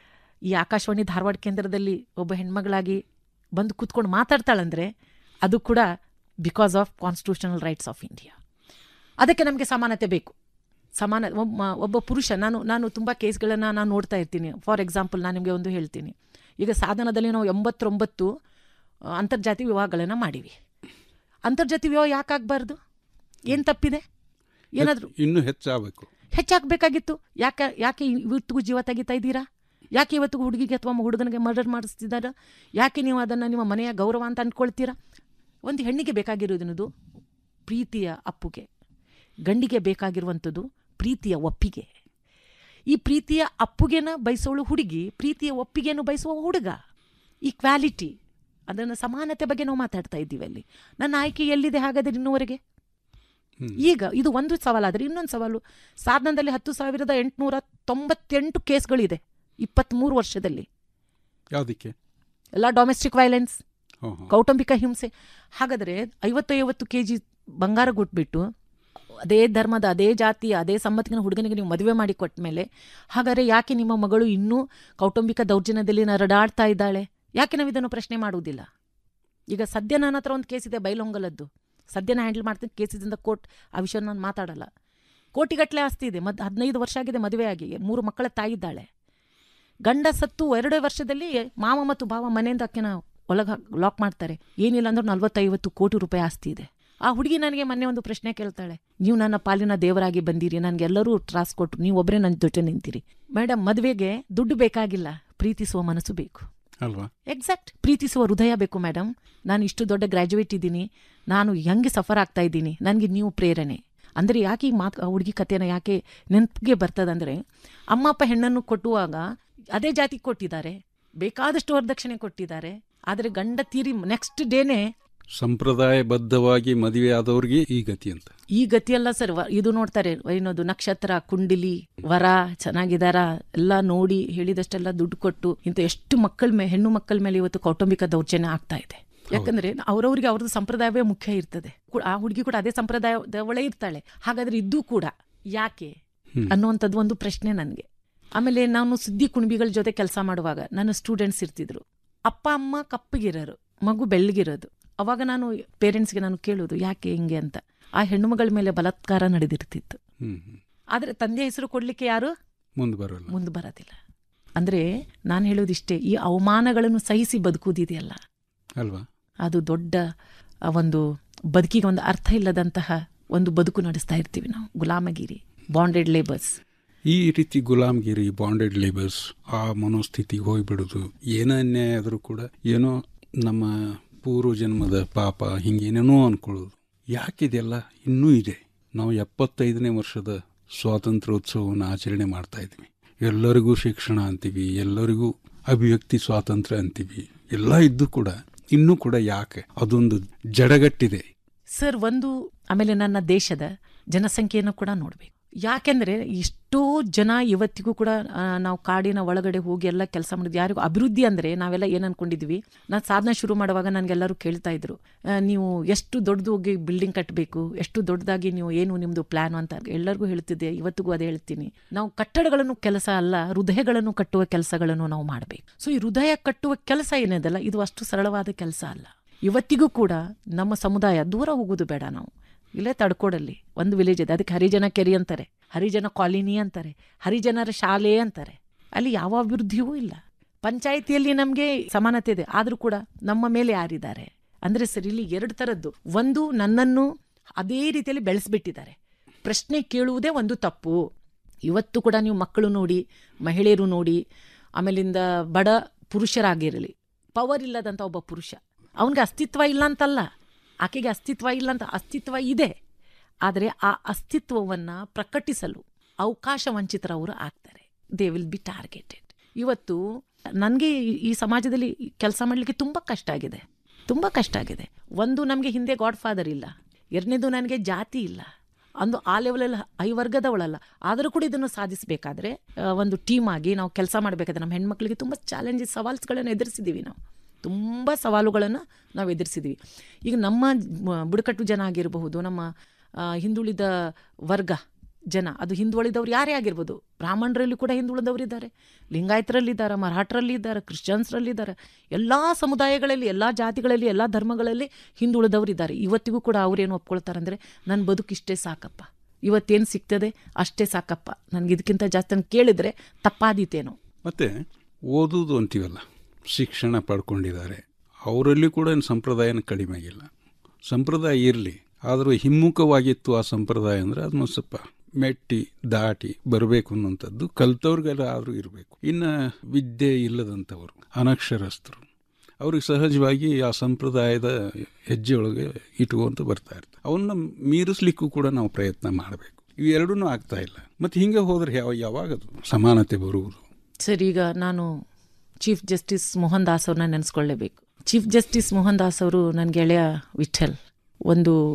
ಈ ಆಕಾಶವಾಣಿ ಧಾರವಾಡ ಕೇಂದ್ರದಲ್ಲಿ ಒಬ್ಬ ಹೆಣ್ಮಗಳಾಗಿ ಬಂದು ಕೂತ್ಕೊಂಡು ಮಾತಾಡ್ತಾಳಂದ್ರೆ ಅದು ಕೂಡ because of constitutional rights of India ಅದಕ್ಕೆ ನಮಗೆ ಸಮಾನತೆ ಬೇಕು ಸಮಾನ ಒಬ್ಬ ಒಬ್ಬ ಪುರುಷ ನಾನು ನಾನು ತುಂಬ ಕೇಸ್ಗಳನ್ನು ನಾನು ನೋಡ್ತಾ ಇರ್ತೀನಿ ಫಾರ್ ಎಕ್ಸಾಂಪಲ್ ನಾನು ನಿಮಗೆ ಒಂದು ಹೇಳ್ತೀನಿ ಈಗ ಸಾಧನದಲ್ಲಿ ನಾವು ಎಂಬತ್ತೊಂಬತ್ತು ಆ, ಅಂತರ್ಜಾತಿ ವಿವಾಹಗಳನ್ನು ಮಾಡಿವಿ ಅಂತರ್ಜಾತಿ ವಿವಾಹ ಯಾಕಾಗಬಾರ್ದು ಏನು ತಪ್ಪಿದೆ ಏನಾದರೂ ಇನ್ನೂ ಹೆಚ್ಚಾಗಬೇಕು ಹೆಚ್ಚಾಗಬೇಕಾಗಿತ್ತು ಯಾಕೆ ಯಾಕೆ ಇವತ್ತಿಗೂ ಜೀವ ತೆಗಿತಾ ಇದ್ದೀರಾ ಯಾಕೆ ಇವತ್ತಿಗೂ ಹುಡುಗಿಗೆ ಅಥವಾ ಹುಡುಗನಿಗೆ ಮರ್ಡರ್ ಮಾಡಿಸ್ತಿದ್ದಾರೆ ಯಾಕೆ ನೀವು ಅದನ್ನು ನಿಮ್ಮ ಮನೆಯ ಗೌರವ ಅಂತ ಅಂದ್ಕೊಳ್ತೀರಾ ಒಂದು ಹೆಣ್ಣಿಗೆ ಬೇಕಾಗಿರೋದನ್ನದು ಪ್ರೀತಿಯ ಅಪ್ಪುಗೆ ಗಂಡಿಗೆ ಬೇಕಾಗಿರುವಂಥದ್ದು ಪ್ರೀತಿಯ ಒಪ್ಪಿಗೆ ಈ ಪ್ರೀತಿಯ ಅಪ್ಪುಗೆನ ಬಯಸೋಳು ಹುಡುಗಿ ಪ್ರೀತಿಯ ಒಪ್ಪಿಗೆಯನ್ನು ಬಯಸುವ ಹುಡುಗ ಈ ಕ್ವಾಲಿಟಿ ಅದನ್ನು ಸಮಾನತೆ ಬಗ್ಗೆ ನಾವು ಮಾತಾಡ್ತಾ ಇದ್ದೀವಿ ಅಲ್ಲಿ ನನ್ನ ಆಯ್ಕೆ ಎಲ್ಲಿದೆ ಹಾಗಾದ್ರೆ ಇನ್ನೂವರೆಗೆ ಈಗ ಇದು ಒಂದು ಸವಾಲಾದ್ರೆ ಇನ್ನೊಂದು ಸವಾಲು ಸಾಧನದಲ್ಲಿ ಹತ್ತು ಸಾವಿರದ ಎಂಟುನೂರ ತೊಂಬತ್ತೆಂಟು ಕೇಸ್ಗಳಿದೆ ಇಪ್ಪತ್ತ್ಮೂರು ವರ್ಷದಲ್ಲಿ ಯಾವುದಕ್ಕೆ ಎಲ್ಲ ಡೊಮೆಸ್ಟಿಕ್ ವೈಲೆನ್ಸ್ ಹ್ಮ್, ಹ್ಮ್. ಕೌಟುಂಬಿಕ ಹಿಂಸೆ ಹಾಗಾದರೆ ಐವತ್ತೈವತ್ತು ಕೆ ಜಿ ಬಂಗಾರ ಕೊಟ್ಬಿಟ್ಟು ಅದೇ ಧರ್ಮದ ಅದೇ ಜಾತಿ ಅದೇ ಸಮ್ಮತಿನ ಹುಡುಗನಿಗೆ ನೀವು ಮದುವೆ ಮಾಡಿ ಕೊಟ್ಟ ಮೇಲೆ ಹಾಗಾದರೆ ಯಾಕೆ ನಿಮ್ಮ ಮಗಳು ಇನ್ನೂ ಕೌಟುಂಬಿಕ ದೌರ್ಜನ್ಯದಲ್ಲಿ ನರಡಾಡ್ತಾ ಇದ್ದಾಳೆ ಯಾಕೆ ನಾವು ಇದನ್ನು ಪ್ರಶ್ನೆ ಮಾಡುವುದಿಲ್ಲ ಈಗ ಸದ್ಯ ನನ್ನ ಹತ್ರ ಒಂದು ಕೇಸ್ ಇದೆ ಬೈಲೊಂಗಲದ್ದು ಸದ್ಯನ ಹ್ಯಾಂಡಲ್ ಮಾಡ್ತೀನಿ ಕೇಸಿದಿಂದ ಕೋರ್ಟ್ ಆ ವಿಷಯ ನಾನು ಮಾತಾಡಲ್ಲ ಕೋಟಿಗಟ್ಟಲೆ ಆಸ್ತಿ ಇದೆ ಮದ್ ಹದಿನೈದು ವರ್ಷ ಆಗಿದೆ ಮದುವೆಯಾಗಿ ಮೂರು ಮಕ್ಕಳ ತಾಯಿ ಇದ್ದಾಳೆ ಗಂಡ ಸತ್ತು ಎರಡೇ ವರ್ಷದಲ್ಲಿ ಮಾವ ಮತ್ತು ಭಾವ ಮನೆಯಿಂದ ಅಕ್ಕಿನ ಒಳಗೆ ಲಾಕ್ ಮಾಡ್ತಾರೆ ಏನಿಲ್ಲ ಅಂದ್ರೆ ನಲ್ವತ್ತೈವತ್ತು ಕೋಟಿ ರೂಪಾಯಿ ಆಸ್ತಿ ಇದೆ ಆ ಹುಡುಗಿ ನನಗೆ ಮೊನ್ನೆ ಒಂದು ಪ್ರಶ್ನೆ ಕೇಳ್ತಾಳೆ ನೀವು ನನ್ನ ಪಾಲಿನ ದೇವರಾಗಿ ಬಂದಿರಿ ನನಗೆ ಎಲ್ಲರೂ ಟ್ರಾಸ್ ಕೊಟ್ಟರು ನೀವು ಒಬ್ಬರೇ ನನ್ನ ಜೊತೆ ನಿಂತಿರಿ ಮೇಡಮ್ ಮದುವೆಗೆ ದುಡ್ಡು ಬೇಕಾಗಿಲ್ಲ ಪ್ರೀತಿಸುವ ಮನಸ್ಸು ಬೇಕು ಅಲ್ವಾ ಎಕ್ಸಾಕ್ಟ್ ಪ್ರೀತಿಸುವ ಹೃದಯ ಬೇಕು ಮೇಡಮ್ ನಾನು ಇಷ್ಟು ದೊಡ್ಡ ಗ್ರ್ಯಾಜುಯೇಟ್ ಇದ್ದೀನಿ ನಾನು ಹೆಂಗೆ ಸಫರ್ ಆಗ್ತಾ ಇದ್ದೀನಿ ನನಗೆ ನೀವು ಪ್ರೇರಣೆ ಅಂದರೆ ಯಾಕೆ ಈ ಮಾತು ಆ ಹುಡುಗಿ ಕಥೆನ ಯಾಕೆ ನೆನಪಿಗೆ ಬರ್ತದಂದರೆ ಅಮ್ಮ ಅಪ್ಪ ಹೆಣ್ಣನ್ನು ಕೊಟ್ಟುವಾಗ ಅದೇ ಜಾತಿಗೆ ಕೊಟ್ಟಿದ್ದಾರೆ ಬೇಕಾದಷ್ಟು ವರದಕ್ಷಿಣೆ ಕೊಟ್ಟಿದ್ದಾರೆ ಆದರೆ ಗಂಡ ತೀರಿ ನೆಕ್ಸ್ಟ್ ಡೇನೇ ಸಂಪ್ರದಾಯಬದ್ಧವಾಗಿ ಮದುವೆ ಆದವ್ರಿಗೆ ಈ ಗತಿ ಅಂತ ಈ ಗತಿಯಲ್ಲ ಸರ್ ವ- ಇದು ನೋಡ್ತಾರೆ ಏನದು ನಕ್ಷತ್ರ ಕುಂಡಿಲಿ ವರ ಚೆನ್ನಾಗಿದಾರ ಎಲ್ಲ ನೋಡಿ ಹೇಳಿದಷ್ಟೆಲ್ಲ ದುಡ್ಡು ಕೊಟ್ಟು ಇಂಥ ಎಷ್ಟು ಮಕ್ಕಳ ಮೇಲೆ ಹೆಣ್ಣು ಮಕ್ಕಳ ಮೇಲೆ ಇವತ್ತು ಕೌಟುಂಬಿಕ ದೌರ್ಜನ್ಯ ಆಗ್ತಾ ಇದೆ ಯಾಕಂದ್ರೆ ಅವ್ರವ್ರಿಗೆ ಅವ್ರದ್ದು ಸಂಪ್ರದಾಯವೇ ಮುಖ್ಯ ಇರ್ತದೆ ಕು- ಆ ಹುಡುಗಿ ಕೂಡ ಅದೇ ಸಂಪ್ರದಾಯದವಳೇ ಇರ್ತಾಳೆ ಹಾಗಾದ್ರೆ ಇದ್ದು ಕೂಡ ಯಾಕೆ ಅನ್ನುವಂಥದ್ದು ಒಂದು ಪ್ರಶ್ನೆ ನನಗೆ ಆಮೇಲೆ ನಾನು ಸುದ್ದಿ ಕುಣಿಬಿಗಳ ಜೊತೆ ಕೆಲಸ ಮಾಡುವಾಗ ನನ್ನ ಸ್ಟೂಡೆಂಟ್ಸ್ ಇರ್ತಿದ್ರು ಅಪ್ಪ ಅಮ್ಮ ಕಪ್ಪಗಿರೋರು ಮಗು ಬೆಳ್ಳಗಿರೋದು ಅವಾಗ ನಾನು ಪೇರೆಂಟ್ಸ್ಗೆ ನಾನು ಕೇಳೋದು ಯಾಕೆ ಹಿಂಗೆ ಅಂತ ಆ ಹೆಣ್ಣುಮಗಳ ಮೇಲೆ ಬಲಾತ್ಕಾರ ನಡೆದಿರ್ತಿತ್ತು ಹ್ಮ್ ಹ್ಮ್. ಆದರೆ ತಂದೆ ಹೆಸರು ಕೊಡ್ಲಿಕ್ಕೆ ಯಾರು ಮುಂದೆ ಬರೋಲ್ಲ ಮುಂದೆ ಬರೋದಿಲ್ಲ ಅಂದ್ರೆ ನಾನು ಹೇಳೋದಿಷ್ಟೇ ಈ ಅವಮಾನಗಳನ್ನು ಸಹಿಸಿ ಬದುಕುವುದಿದೆಯಲ್ಲ ಅಲ್ವಾ ಅದು ದೊಡ್ಡ ಆ ಒಂದು ಬದುಕಿಗೆ ಒಂದು ಅರ್ಥ ಇಲ್ಲದಂತಹ ಒಂದು ಬದುಕು ನಡೆಸ್ತಾ ಇರ್ತೀವಿ ನಾವು ಗುಲಾಮಗಿರಿ ಬಾಂಡೆಡ್ ಲೇಬರ್ಸ್ ಈ ರೀತಿ ಗುಲಾಮ್ಗಿರಿ ಬಾಂಡೆಡ್ ಲೇಬರ್ಸ್ ಆ ಮನೋಸ್ಥಿತಿಗೆ ಹೋಗ್ಬಿಡೋದು ಏನೇ ಅನ್ಯಾಯ ಆದರೂ ಕೂಡ ಏನೋ ನಮ್ಮ ಪೂರ್ವ ಜನ್ಮದ ಪಾಪ ಹಿಂಗೇನೇನೋ ಅನ್ಕೊಳ್ಳೋದು ಯಾಕಿದೆಲ್ಲ ಇನ್ನೂ ಇದೆ ನಾವು ಎಪ್ಪತ್ತೈದನೇ ವರ್ಷದ ಸ್ವಾತಂತ್ರ್ಯೋತ್ಸವವನ್ನು ಆಚರಣೆ ಮಾಡ್ತಾ ಇದ್ವಿ ಎಲ್ಲರಿಗೂ ಶಿಕ್ಷಣ ಅಂತೀವಿ ಎಲ್ಲರಿಗೂ ಅಭಿವ್ಯಕ್ತಿ ಸ್ವಾತಂತ್ರ್ಯ ಅಂತೀವಿ ಎಲ್ಲ ಇದ್ದು ಕೂಡ ಇನ್ನೂ ಕೂಡ ಯಾಕೆ ಅದೊಂದು ಜಡಗಟ್ಟಿದೆ ಸರ್ ಒಂದು ಆಮೇಲೆ ನನ್ನ ದೇಶದ ಜನಸಂಖ್ಯೆಯನ್ನು ಕೂಡ ನೋಡಬೇಕು ಯಾಕೆಂದ್ರೆ ಎಷ್ಟೋ ಜನ ಇವತ್ತಿಗೂ ಕೂಡ ಆ, ನಾವು ಕಾಡಿನ ಒಳಗಡೆ ಹೋಗಿ ಎಲ್ಲ ಕೆಲಸ ಮಾಡಿದ್ವಿ ಯಾರಿಗೂ ಅಭಿವೃದ್ಧಿ ಅಂದ್ರೆ ನಾವೆಲ್ಲ ಏನ್ ಅನ್ಕೊಂಡಿದ್ವಿ ನಾನು ಸಾಧನೆ ಶುರು ಮಾಡುವಾಗ ನನಗೆಲ್ಲರೂ ಕೇಳ್ತಾ ಇದ್ರು ಆ, ನೀವು ಎಷ್ಟು ದೊಡ್ಡದು ಹೋಗಿ ಬಿಲ್ಡಿಂಗ್ ಕಟ್ಟಬೇಕು ಎಷ್ಟು ದೊಡ್ಡದಾಗಿ ನೀವು ಏನು ನಿಮ್ದು ಪ್ಲಾನ್ ಅಂತ ಎಲ್ಲರಿಗೂ ಹೇಳ್ತಿದ್ದೆ ಇವತ್ತಿಗೂ ಅದೇ ಹೇಳ್ತೀನಿ ನಾವು ಕಟ್ಟಡಗಳನ್ನು ಕೆಲಸ ಅಲ್ಲ ಹೃದಯಗಳನ್ನು ಕಟ್ಟುವ ಕೆಲಸಗಳನ್ನು ನಾವು ಮಾಡಬೇಕು ಸೊ ಈ ಹೃದಯ ಕಟ್ಟುವ ಕೆಲಸ ಏನಿದೆಲ್ಲ ಇದು ಅಷ್ಟು ಸರಳವಾದ ಕೆಲಸ ಅಲ್ಲ ಇವತ್ತಿಗೂ ಕೂಡ ನಮ್ಮ ಸಮುದಾಯ ದೂರ ಹೋಗೋದು ಬೇಡ ನಾವು ಇಲ್ಲೇ ತಡ್ಕೋಡಲ್ಲಿ ಒಂದು ವಿಲೇಜ್ ಇದೆ ಅದಕ್ಕೆ ಹರಿಜನ ಕೆರೆ ಅಂತಾರೆ ಹರಿಜನ ಕಾಲೋನಿ ಅಂತಾರೆ ಹರಿಜನರ ಶಾಲೆ ಅಂತಾರೆ ಅಲ್ಲಿ ಯಾವ ಅಭಿವೃದ್ಧಿಯೂ ಇಲ್ಲ ಪಂಚಾಯಿತಿಯಲ್ಲಿ ನಮಗೆ ಸಮಾನತೆ ಇದೆ ಆದರೂ ಕೂಡ ನಮ್ಮ ಮೇಲೆ ಯಾರಿದ್ದಾರೆ ಅಂದ್ರೆ ಸರ್ ಇಲ್ಲಿ ಎರಡು ಥರದ್ದು ಒಂದು ನನ್ನನ್ನು ಅದೇ ರೀತಿಯಲ್ಲಿ ಬೆಳೆಸ್ಬಿಟ್ಟಿದ್ದಾರೆ ಪ್ರಶ್ನೆ ಕೇಳುವುದೇ ಒಂದು ತಪ್ಪು ಇವತ್ತು ಕೂಡ ನೀವು ಮಕ್ಕಳು ನೋಡಿ ಮಹಿಳೆಯರು ನೋಡಿ ಆಮೇಲಿಂದ ಬಡ ಪುರುಷರಾಗಿರಲಿ ಪವರ್ ಇಲ್ಲದಂಥ ಒಬ್ಬ ಪುರುಷ ಅವನಿಗೆ ಅಸ್ತಿತ್ವ ಇಲ್ಲ ಅಂತಲ್ಲ ಆಕೆಗೆ ಅಸ್ತಿತ್ವ ಇಲ್ಲ ಅಂತ ಅಸ್ತಿತ್ವ ಇದೆ ಆದರೆ ಆ ಅಸ್ತಿತ್ವವನ್ನು ಪ್ರಕಟಿಸಲು ಅವಕಾಶ ವಂಚಿತರವರು ಆಗ್ತಾರೆ ದೇ ವಿಲ್ ಬಿ ಟಾರ್ಗೆಟೆಡ್ ಇವತ್ತು ನನಗೆ ಈ ಸಮಾಜದಲ್ಲಿ ಕೆಲಸ ಮಾಡಲಿಕ್ಕೆ ತುಂಬ ಕಷ್ಟ ಆಗಿದೆ ತುಂಬ ಕಷ್ಟ ಆಗಿದೆ ಒಂದು ನಮಗೆ ಹಿಂದೆ ಗಾಡ್ ಫಾದರ್ ಇಲ್ಲ ಎರಡನೇದು ನನಗೆ ಜಾತಿ ಇಲ್ಲ ಅಂದು ಆ ಲೆವೆಲಲ್ಲಿ ಐ ವರ್ಗದವಳಲ್ಲ ಆದರೂ ಕೂಡ ಇದನ್ನು ಸಾಧಿಸಬೇಕಾದ್ರೆ ಒಂದು ಟೀಮ್ ಆಗಿ ನಾವು ಕೆಲಸ ಮಾಡಬೇಕಾದ್ರೆ ನಮ್ಮ ಹೆಣ್ಮಕ್ಳಿಗೆ ತುಂಬ ಚಾಲೆಂಜಸ್ ಸವಾಲ್ಸ್ಗಳನ್ನು ಎದುರಿಸಿದ್ದೀವಿ ನಾವು ತುಂಬ ಸವಾಲುಗಳನ್ನು ನಾವು ಎದುರಿಸಿದ್ವಿ ಈಗ ನಮ್ಮ ಮ- ಬುಡಕಟ್ಟು ಜನ ಆಗಿರಬಹುದು ನಮ್ಮ ಆ, ಹಿಂದುಳಿದ ವರ್ಗ ಜನ ಅದು ಹಿಂದುಳಿದವ್ರು ಯಾರೇ ಆಗಿರ್ಬೋದು ಬ್ರಾಹ್ಮಣರಲ್ಲಿ ಕೂಡ ಹಿಂದುಳಿದವರಿದ್ದಾರೆ ಲಿಂಗಾಯತರಲ್ಲಿದ್ದಾರೆ ಮರಾಠರಲ್ಲಿ ಇದ್ದಾರೆ ಕ್ರಿಶ್ಚಿಯನ್ಸ್ರಲ್ಲಿದ್ದಾರೆ ಎಲ್ಲ ಸಮುದಾಯಗಳಲ್ಲಿ ಎಲ್ಲ ಜಾತಿಗಳಲ್ಲಿ ಎಲ್ಲ ಧರ್ಮಗಳಲ್ಲಿ ಹಿಂದುಳಿದವರಿದ್ದಾರೆ ಇವತ್ತಿಗೂ ಕೂಡ ಅವ್ರೇನು ಒಪ್ಕೊಳ್ತಾರಂದ್ರೆ ನನ್ನ ಬದುಕಿಷ್ಟೇ ಸಾಕಪ್ಪ ಇವತ್ತೇನು ಸಿಗ್ತದೆ ಅಷ್ಟೇ ಸಾಕಪ್ಪ ನನಗೆ ಇದಕ್ಕಿಂತ ಜಾಸ್ತಿ ಅಂತ ಕೇಳಿದ್ರೆ ತಪ್ಪಾದೀತೇನೋ ಮತ್ತೆ ಓದುವುದು ಅಂತೀವಲ್ಲ ಶಿಕ್ಷಣ ಪಡ್ಕೊಂಡಿದ್ದಾರೆ ಅವರಲ್ಲಿ ಕೂಡ ಏನು ಸಂಪ್ರದಾಯನ ಕಡಿಮೆ ಆಗಿಲ್ಲ ಸಂಪ್ರದಾಯ ಇರಲಿ ಆದರೂ ಹಿಮ್ಮುಖವಾಗಿತ್ತು ಆ ಸಂಪ್ರದಾಯ ಅಂದರೆ ಅದನ್ನ ಸ್ವಲ್ಪ ಮೆಟ್ಟಿ ದಾಟಿ ಬರಬೇಕು ಅನ್ನೋಂಥದ್ದು ಕಲ್ತವ್ರಿಗೆಲ್ಲ ಆದರೂ ಇರಬೇಕು ಇನ್ನು ವಿದ್ಯೆ ಇಲ್ಲದಂಥವರು ಅನಕ್ಷರಸ್ಥರು ಅವ್ರಿಗೆ ಸಹಜವಾಗಿ ಆ ಸಂಪ್ರದಾಯದ ಹೆಜ್ಜೆಯೊಳಗೆ ಇಟ್ಕೊಂತ ಬರ್ತಾ ಇರ್ತಾರೆ ಅವನ್ನ ಮೀರಿಸ್ಲಿಕ್ಕೂ ಕೂಡ ನಾವು ಪ್ರಯತ್ನ ಮಾಡಬೇಕು ಇವೆರಡೂ ಆಗ್ತಾ ಇಲ್ಲ ಮತ್ತು ಹಿಂಗೆ ಹೋದ್ರೆ ಯಾವ ಯಾವಾಗದು ಸಮಾನತೆ ಬರುವುದು ಸರ್ ಈಗ ನಾನು ಚೀಫ್ ಜಸ್ಟಿಸ್ ಮೋಹನ್ ದಾಸ್ ಅವ್ರನ್ನ ನೆನೆಸ್ಕೊಳ್ಳೇಬೇಕು ಚೀಫ್ ಜಸ್ಟಿಸ್ ಮೋಹನ್ ದಾಸ್ ಅವರು ನನ್ನ ಗೆಳೆಯ ವಿಠಲ್ ಒಂದು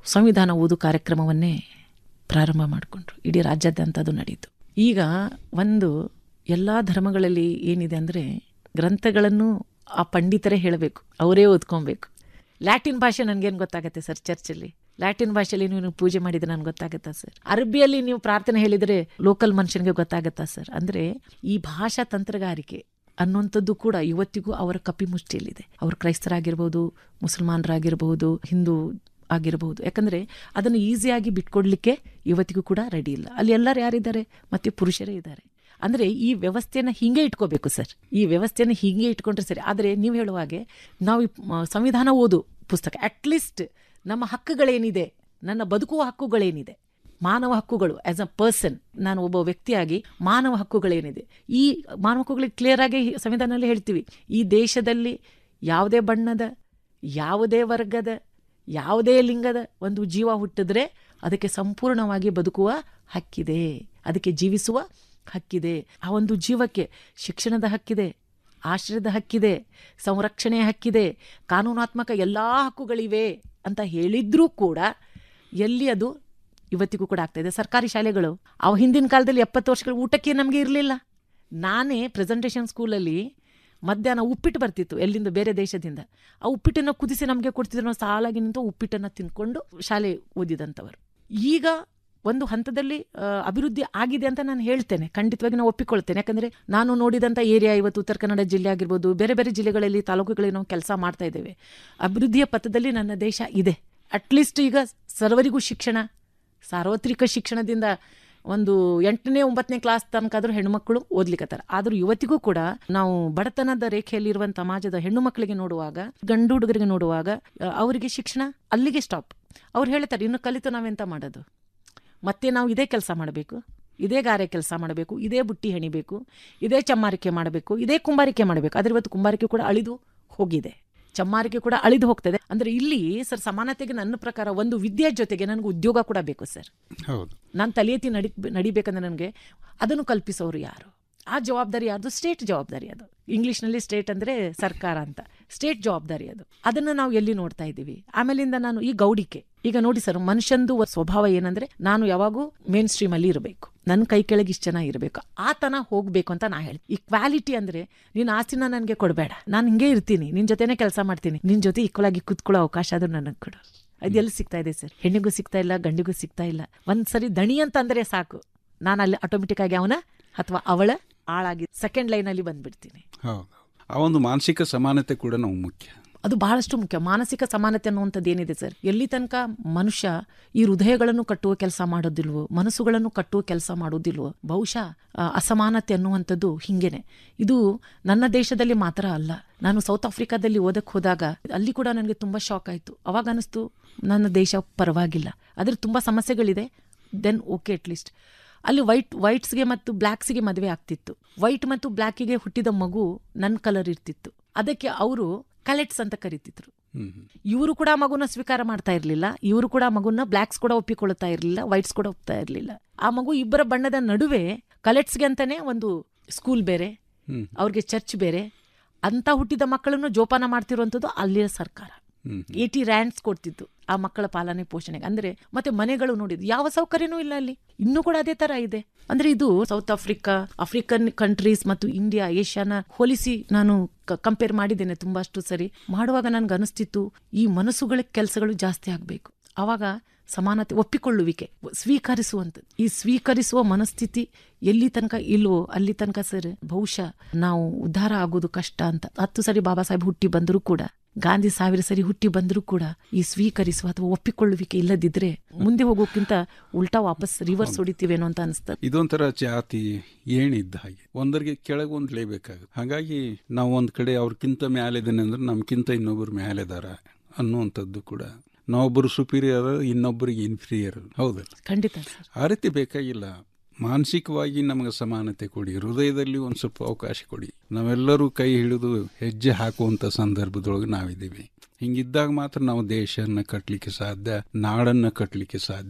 ಸಂವಿಧಾನ ಓದು ಕಾರ್ಯಕ್ರಮವನ್ನೇ ಪ್ರಾರಂಭ ಮಾಡಿಕೊಂಡ್ರು ಇಡೀ ರಾಜ್ಯಾದ್ಯಂತ ಅದು ನಡೀತು ಈಗ ಒಂದು ಎಲ್ಲ ಧರ್ಮಗಳಲ್ಲಿ ಏನಿದೆ ಅಂದರೆ ಗ್ರಂಥಗಳನ್ನು ಆ ಪಂಡಿತರೇ ಹೇಳಬೇಕು ಅವರೇ ಓದ್ಕೊಬೇಕು ಲ್ಯಾಟಿನ್ ಭಾಷೆ ನನಗೇನು ಗೊತ್ತಾಗುತ್ತೆ ಸರ್ ಚರ್ಚಲ್ಲಿ ಲ್ಯಾಟಿನ್ ಭಾಷೆಯಲ್ಲಿ ನೀವು ಪೂಜೆ ಮಾಡಿದ್ರೆ ನನಗೆ ಗೊತ್ತಾಗುತ್ತಾ ಸರ್ ಅರಬಿಯಲ್ಲಿ ನೀವು ಪ್ರಾರ್ಥನೆ ಹೇಳಿದರೆ ಲೋಕಲ್ ಮನುಷ್ಯನಿಗೆ ಗೊತ್ತಾಗುತ್ತಾ ಸರ್ ಅಂದರೆ ಈ ಭಾಷಾ ತಂತ್ರಗಾರಿಕೆ ಅನ್ನುವಂಥದ್ದು ಕೂಡ ಇವತ್ತಿಗೂ ಅವರ ಕಪಿಮುಷ್ಟಿಯಲ್ಲಿದೆ ಅವರು ಕ್ರೈಸ್ತರಾಗಿರ್ಬೋದು ಮುಸಲ್ಮಾನರಾಗಿರ್ಬೋದು ಹಿಂದೂ ಆಗಿರಬಹುದು ಯಾಕಂದರೆ ಅದನ್ನು ಈಸಿಯಾಗಿ ಬಿಟ್ಕೊಡ್ಲಿಕ್ಕೆ ಇವತ್ತಿಗೂ ಕೂಡ ರೆಡಿ ಇಲ್ಲ ಅಲ್ಲಿ ಎಲ್ಲರೂ ಯಾರಿದ್ದಾರೆ ಮತ್ತೆ ಪುರುಷರೇ ಇದ್ದಾರೆ ಅಂದರೆ ಈ ವ್ಯವಸ್ಥೆಯನ್ನು ಹೀಗೆ ಇಟ್ಕೋಬೇಕು ಸರ್ ಈ ವ್ಯವಸ್ಥೆಯನ್ನು ಹೀಗೆ ಇಟ್ಕೊಂಡ್ರೆ ಸರಿ ಆದರೆ ನೀವು ಹೇಳುವ ಹಾಗೆ ನಾವು ಈ ಮ- ಸಂವಿಧಾನ ಓದು ಪುಸ್ತಕ ಅಟ್ಲೀಸ್ಟ್ ನಮ್ಮ ಹಕ್ಕುಗಳೇನಿದೆ ನನ್ನ ಬದುಕುವ ಹಕ್ಕುಗಳೇನಿದೆ ಮಾನವ ಹಕ್ಕುಗಳು ಆಸ್ ಅ ಪರ್ಸನ್ ನಾನು ಒಬ್ಬ ವ್ಯಕ್ತಿಯಾಗಿ ಮಾನವ ಹಕ್ಕುಗಳೇನಿದೆ ಈ ಮಾನವ ಹಕ್ಕುಗಳಿಗೆ ಕ್ಲಿಯರ್ ಆಗಿ ಸಂವಿಧಾನದಲ್ಲಿ ಹೇಳ್ತೀವಿ ಈ ದೇಶದಲ್ಲಿ ಯಾವುದೇ ಬಣ್ಣದ ಯಾವುದೇ ವರ್ಗದ ಯಾವುದೇ ಲಿಂಗದ ಒಂದು ಜೀವ ಹುಟ್ಟಿದ್ರೆ ಅದಕ್ಕೆ ಸಂಪೂರ್ಣವಾಗಿ ಬದುಕುವ ಹಕ್ಕಿದೆ ಅದಕ್ಕೆ ಜೀವಿಸುವ ಹಕ್ಕಿದೆ ಆ ಒಂದು ಜೀವಕ್ಕೆ ಶಿಕ್ಷಣದ ಹಕ್ಕಿದೆ ಆಶ್ರಯದ ಹಕ್ಕಿದೆ ಸಂರಕ್ಷಣೆಯ ಹಕ್ಕಿದೆ ಕಾನೂನಾತ್ಮಕ ಎಲ್ಲ ಹಕ್ಕುಗಳಿವೆ ಅಂತ ಹೇಳಿದ್ರೂ ಕೂಡ ಎಲ್ಲಿ ಅದು ಇವತ್ತಿಗೂ ಕೂಡ ಆಗ್ತಾ ಇದೆ ಸರ್ಕಾರಿ ಶಾಲೆಗಳು ಅವು ಹಿಂದಿನ ಕಾಲದಲ್ಲಿ ಎಪ್ಪತ್ತು ವರ್ಷಗಳ ಊಟಕ್ಕೆ ನಮಗೆ ಇರಲಿಲ್ಲ ನಾನೇ ಪ್ರೆಸೆಂಟೇಷನ್ ಸ್ಕೂಲಲ್ಲಿ ಮಧ್ಯಾಹ್ನ ಉಪ್ಪಿಟ್ಟು ಬರ್ತಿತ್ತು ಎಲ್ಲಿಂದ ಬೇರೆ ದೇಶದಿಂದ ಆ ಉಪ್ಪಿಟ್ಟನ್ನು ಕುದಿಸಿ ನಮಗೆ ಕೊಡ್ತಿದ್ರು ನಾವು ಸಾಲಾಗಿ ನಿಂತು ಉಪ್ಪಿಟ್ಟನ್ನು ತಿಂದ್ಕೊಂಡು ಶಾಲೆ ಓದಿದಂಥವರು ಈಗ ಒಂದು ಹಂತದಲ್ಲಿ ಆ, ಅಭಿವೃದ್ಧಿ ಆಗಿದೆ ಅಂತ ನಾನು ಹೇಳ್ತೇನೆ ಖಂಡಿತವಾಗಿ ನಾವು ಒಪ್ಪಿಕೊಳ್ತೇನೆ ಯಾಕಂದರೆ ನಾನು ನೋಡಿದಂಥ ಏರಿಯಾ ಇವತ್ತು ಉತ್ತರ ಕನ್ನಡ ಜಿಲ್ಲೆ ಆಗಿರ್ಬೋದು ಬೇರೆ ಬೇರೆ ಜಿಲ್ಲೆಗಳಲ್ಲಿ ತಾಲೂಕುಗಳಲ್ಲಿ ನಾವು ಕೆಲಸ ಮಾಡ್ತಾ ಇದ್ದೇವೆ ಅಭಿವೃದ್ಧಿಯ ಪಥದಲ್ಲಿ ನನ್ನ ದೇಶ ಇದೆ ಅಟ್ಲೀಸ್ಟ್ ಈಗ ಸರ್ವರಿಗೂ ಶಿಕ್ಷಣ ಸಾರ್ವತ್ರಿಕ ಶಿಕ್ಷಣದಿಂದ ಒಂದು ಎಂಟನೇ ಒಂಬತ್ತನೇ ಕ್ಲಾಸ್ ತನಕಾದ್ರೂ ಹೆಣ್ಣುಮಕ್ಕಳು ಓದ್ಲಿಕ್ಕತ್ತಾರ ಆದ್ರೂ ಇವತ್ತಿಗೂ ಕೂಡ ನಾವು ಬಡತನದ ರೇಖೆಯಲ್ಲಿರುವಂಥ ಸಮಾಜದ ಹೆಣ್ಣು ಮಕ್ಕಳಿಗೆ ನೋಡುವಾಗ ಗಂಡು ಹುಡುಗರಿಗೆ ನೋಡುವಾಗ ಆ, ಅವರಿಗೆ ಶಿಕ್ಷಣ ಅಲ್ಲಿಗೆ ಸ್ಟಾಪ್ ಅವ್ರು ಹೇಳ್ತಾರೆ ಇನ್ನು ಕಲಿತು ನಾವೆಂತ ಮಾಡೋದು ಮತ್ತೆ ನಾವು ಇದೇ ಕೆಲಸ ಮಾಡಬೇಕು ಇದೇ ಗಾರೆ ಕೆಲಸ ಮಾಡಬೇಕು ಇದೇ ಬುಟ್ಟಿ ಹೆಣಿಬೇಕು ಇದೇ ಚಮ್ಮಾರಿಕೆ ಮಾಡಬೇಕು ಇದೇ ಕುಂಬಾರಿಕೆ ಮಾಡಬೇಕು ಆದ್ರೆ ಇವತ್ತು ಕುಂಬಾರಿಕೆ ಕೂಡ ಅಳಿದು ಹೋಗಿದೆ ಚಮ್ಮಾರಿಕೆ ಕೂಡ ಅಳಿದು ಹೋಗ್ತದೆ ಅಂದ್ರೆ ಇಲ್ಲಿ ಸರ್ ಸಮಾನತೆಗೆ ನನ್ನ ಪ್ರಕಾರ ಒಂದು ವಿದ್ಯೆ ಜೊತೆಗೆ ನನಗೆ ಉದ್ಯೋಗ ಕೂಡ ಬೇಕು ಸರ್ ಹೌದು ನಾನು ತಲೆ ಎತ್ತಿ ನಡಿ ನಡಿಬೇಕಂದ್ರೆ ನನಗೆ ಅದನ್ನು ಕಲ್ಪಿಸೋರು ಯಾರು ಆ ಜವಾಬ್ದಾರಿ ಯಾರ್ದು ಸ್ಟೇಟ್ ಜವಾಬ್ದಾರಿ ಅದು ಇಂಗ್ಲೀಷ್ನಲ್ಲಿ ಸ್ಟೇಟ್ ಅಂದರೆ ಸರ್ಕಾರ ಅಂತ ಸ್ಟೇಟ್ ಜವಾಬ್ದಾರಿ ಅದು ಅದನ್ನು ನಾವು ಎಲ್ಲಿ ನೋಡ್ತಾ ಇದ್ದೀವಿ ಆಮೇಲಿಂದ ನಾನು ಈ ಗೌಡಿಕೆ ಈಗ ನೋಡಿ ಸರ್ ಮನುಷ್ಯಂದು ಒಂದು ಸ್ವಭಾವ ಏನಂದ್ರೆ ನಾನು ಯಾವಾಗೂ ಮೇನ್ ಸ್ಟ್ರೀಮ್ ಅಲ್ಲಿ ಇರಬೇಕು ನನ್ನ ಕೈ ಕೆಳಗೆ ಇಷ್ಟು ಜನ ಇರಬೇಕು ಆತನ ಹೋಗ್ಬೇಕು ಅಂತ ನಾ ಹೇಳಿ ಈ ಕ್ವಾಲಿಟಿ ಅಂದ್ರೆ ನೀನ್ ಆಸ್ತಿನ ನನಗೆ ಕೊಡಬೇಡ ನಾನು ಹಿಂಗೆ ಇರ್ತೀನಿ ನಿನ್ ಜೊತೆನೆ ಕೆಲಸ ಮಾಡ್ತೀನಿ ನಿನ್ ಜೊತೆ ಈಕ್ವಲ್ ಆಗಿ ಕುತ್ಕೊಳ್ಳೋ ಅವಕಾಶ ಆದ್ರೂ ನನಗೆ ಕೊಡು ಅದೆಲ್ಲಿ ಸಿಗ್ತಾ ಇದೆ ಸರ್ ಹೆಣ್ಣಿಗೂ ಸಿಗ್ತಾ ಇಲ್ಲ ಗಂಡಿಗೂ ಸಿಗ್ತಾ ಇಲ್ಲ ಒಂದ್ಸರಿ ದಣಿ ಅಂತ ಅಂದ್ರೆ ಸಾಕು ನಾನು ಅಲ್ಲಿ ಆಟೋಮೆಟಿಕ್ ಆಗಿ ಅವನ ಅಥವಾ ಅವಳ ಆಳಾಗಿ ಸೆಕೆಂಡ್ ಲೈನ್ ಅಲ್ಲಿ ಬಂದ್ಬಿಡ್ತೀನಿ ಹೌದು ಆ ಒಂದು ಮಾನಸಿಕ ಸಮಾನತೆ ಕೂಡ ನಾವು ಮುಖ್ಯ ಅದು ಬಹಳಷ್ಟು ಮುಖ್ಯ ಮಾನಸಿಕ ಸಮಾನತೆ ಅನ್ನುವಂಥದ್ದು ಏನಿದೆ ಸರ್ ಎಲ್ಲಿ ತನಕ ಮನುಷ್ಯ ಈ ಹೃದಯಗಳನ್ನು ಕಟ್ಟುವ ಕೆಲಸ ಮಾಡೋದಿಲ್ವೋ ಮನಸ್ಸುಗಳನ್ನು ಕಟ್ಟುವ ಕೆಲಸ ಮಾಡೋದಿಲ್ವೋ ಬಹುಶಃ ಆ, ಅಸಮಾನತೆ ಅನ್ನುವಂಥದ್ದು ಹಿಂಗೇನೆ ಇದು ನನ್ನ ದೇಶದಲ್ಲಿ ಮಾತ್ರ ಅಲ್ಲ ನಾನು ಸೌತ್ ಆಫ್ರಿಕಾದಲ್ಲಿ ಓದಕ್ಕೆ ಹೋದಾಗ ಅಲ್ಲಿ ಕೂಡ ನನಗೆ ತುಂಬಾ ಶಾಕ್ ಆಯಿತು ಅವಾಗ ಅನಿಸ್ತು ನನ್ನ ದೇಶ ಪರವಾಗಿಲ್ಲ ಅದ್ರ ತುಂಬಾ ಸಮಸ್ಯೆಗಳಿದೆ ದೆನ್ ಓಕೆ ಅಟ್ಲೀಸ್ಟ್ ಅಲ್ಲಿ ವೈಟ್ ವೈಟ್ಸ್ಗೆ ಮತ್ತು ಬ್ಲ್ಯಾಕ್ಸ್ಗೆ ಮದುವೆ ಆಗ್ತಿತ್ತು ವೈಟ್ ಮತ್ತು ಬ್ಲ್ಯಾಕಿಗೆ ಹುಟ್ಟಿದ ಮಗು ನನ್ನ ಕಲರ್ ಇರ್ತಿತ್ತು ಅದಕ್ಕೆ ಅವರು ಕಲೆಟ್ಸ್ ಅಂತ ಕರೀತಿದ್ರು ಇವರು ಕೂಡ ಮಗುನ ಸ್ವೀಕಾರ ಮಾಡ್ತಾ ಇರಲಿಲ್ಲ ಇವರು ಕೂಡ ಮಗುನ ಬ್ಲ್ಯಾಕ್ಸ್ ಕೂಡ ಒಪ್ಪಿಕೊಳ್ತಾ ಇರಲಿಲ್ಲ ವೈಟ್ಸ್ ಕೂಡ ಒಪ್ತಾ ಇರಲಿಲ್ಲ ಆ ಮಗು ಇಬ್ಬರ ಬಣ್ಣದ ನಡುವೆ ಕಲೆಟ್ಸ್ಗೆ ಅಂತಾನೆ ಒಂದು ಸ್ಕೂಲ್ ಬೇರೆ ಹ್ಮ್. ಅವ್ರಿಗೆ ಚರ್ಚ್ ಬೇರೆ ಅಂತ ಹುಟ್ಟಿದ ಮಕ್ಕಳನ್ನು ಜೋಪಾನ ಮಾಡ್ತಿರುವಂಥದ್ದು ಅಲ್ಲಿಯ ಸರ್ಕಾರ ಏಟಿ ರ್ಯಾಂಡ್ಸ್ ಕೊಡ್ತಿತ್ತು ಆ ಮಕ್ಕಳ ಪಾಲನೆ ಪೋಷಣೆಗೆ ಅಂದ್ರೆ ಮತ್ತೆ ಮನೆಗಳು ನೋಡಿದ್ದು ಯಾವ ಸೌಕರ್ಯನೂ ಇಲ್ಲ ಅಲ್ಲಿ ಇನ್ನೂ ಕೂಡ ಅದೇ ತರ ಇದೆ ಅಂದ್ರೆ ಇದು ಸೌತ್ ಆಫ್ರಿಕಾ ಆಫ್ರಿಕನ್ ಕಂಟ್ರೀಸ್ ಮತ್ತು ಇಂಡಿಯಾ ಏಷ್ಯಾನ ಹೋಲಿಸಿ ನಾನು ಕಂಪೇರ್ ಮಾಡಿದ್ದೇನೆ ತುಂಬಾಷ್ಟು ಸರಿ ಮಾಡುವಾಗ ನನ್ಗೆ ಅನಿಸ್ತಿತ್ತು ಈ ಮನಸ್ಸುಗಳ ಕೆಲಸಗಳು ಜಾಸ್ತಿ ಆಗ್ಬೇಕು ಅವಾಗ ಸಮಾನತೆ ಒಪ್ಪಿಕೊಳ್ಳುವಿಕೆ ಸ್ವೀಕರಿಸುವಂಥದ್ದು ಈ ಸ್ವೀಕರಿಸುವ ಮನಸ್ಥಿತಿ ಎಲ್ಲಿ ತನಕ ಇಲ್ವೋ ಅಲ್ಲಿ ತನಕ ಸರ್ ಬಹುಶಃ ನಾವು ಉದ್ಧಾರ ಆಗೋದು ಕಷ್ಟ ಅಂತ ಹತ್ತು ಸರಿ ಬಾಬಾ ಸಾಹೇಬ್ ಹುಟ್ಟಿ ಬಂದರೂ ಕೂಡ ಗಾಂಧಿ ಸಾವಿರ ಸರಿ ಹುಟ್ಟಿ ಬಂದರೂ ಕೂಡ ಈ ಸ್ವೀಕರಿಸುವ ಅಥವಾ ಒಪ್ಪಿಕೊಳ್ಳುವಿಕೆ ಇಲ್ಲದಿದ್ರೆ ಮುಂದೆ ಹೋಗೋಕ್ಕಿಂತ ಉಲ್ಟಾ ವಾಪಸ್ ರಿವರ್ಸ್ ಹೊಡಿತೀವೇನೋ ಅಂತ ಅನಿಸ್ತದೆ ಇದೊಂಥರ ಜಾತಿ ಏಣಿದ್ದ ಹಾಗೆ ಒಂದರಿಗೆ ಕೆಳಗೆ ಒಂದು ಲೇಬೇಕಾಗುತ್ತೆ ಹಾಗಾಗಿ ನಾವು ಒಂದ್ ಕಡೆ ಅವ್ರಕ್ಕಿಂತ ಮ್ಯಾಲಿದ್ದೇನೆ ಅಂದ್ರೆ ನಮ್ಗಿಂತ ಇನ್ನೊಬ್ರು ಮ್ಯಾಲಿದಾರ ಅನ್ನುವಂಥದ್ದು ಕೂಡ ನಾವೊಬ್ಬರು ಸುಪೀರಿಯರ್ ಇನ್ನೊಬ್ಬರಿಗೆ ಇನ್ಫೀರಿಯರ್ ಹೌದಲ್ಲ ಖಂಡಿತ ಆ ರೀತಿ ಬೇಕಾಗಿಲ್ಲ ಮಾನಸಿಕವಾಗಿ ನಮಗೆ ಸಮಾನತೆ ಕೊಡಿ ಹೃದಯದಲ್ಲಿ ಒಂದು ಸ್ವಲ್ಪ ಅವಕಾಶ ಕೊಡಿ ನಾವೆಲ್ಲರೂ ಕೈ ಹಿಡಿದು ಹೆಜ್ಜೆ ಹಾಕುವಂಥ ಸಂದರ್ಭದೊಳಗೆ ನಾವಿದ್ದೀವಿ ಹಿಂಗಿದ್ದಾಗ ಮಾತ್ರ ನಾವು ದೇಶನ ಕಟ್ಟಲಿಕ್ಕೆ ಸಾಧ್ಯ ನಾಡನ್ನ ಕಟ್ಟಲಿಕ್ಕೆ ಸಾಧ್ಯ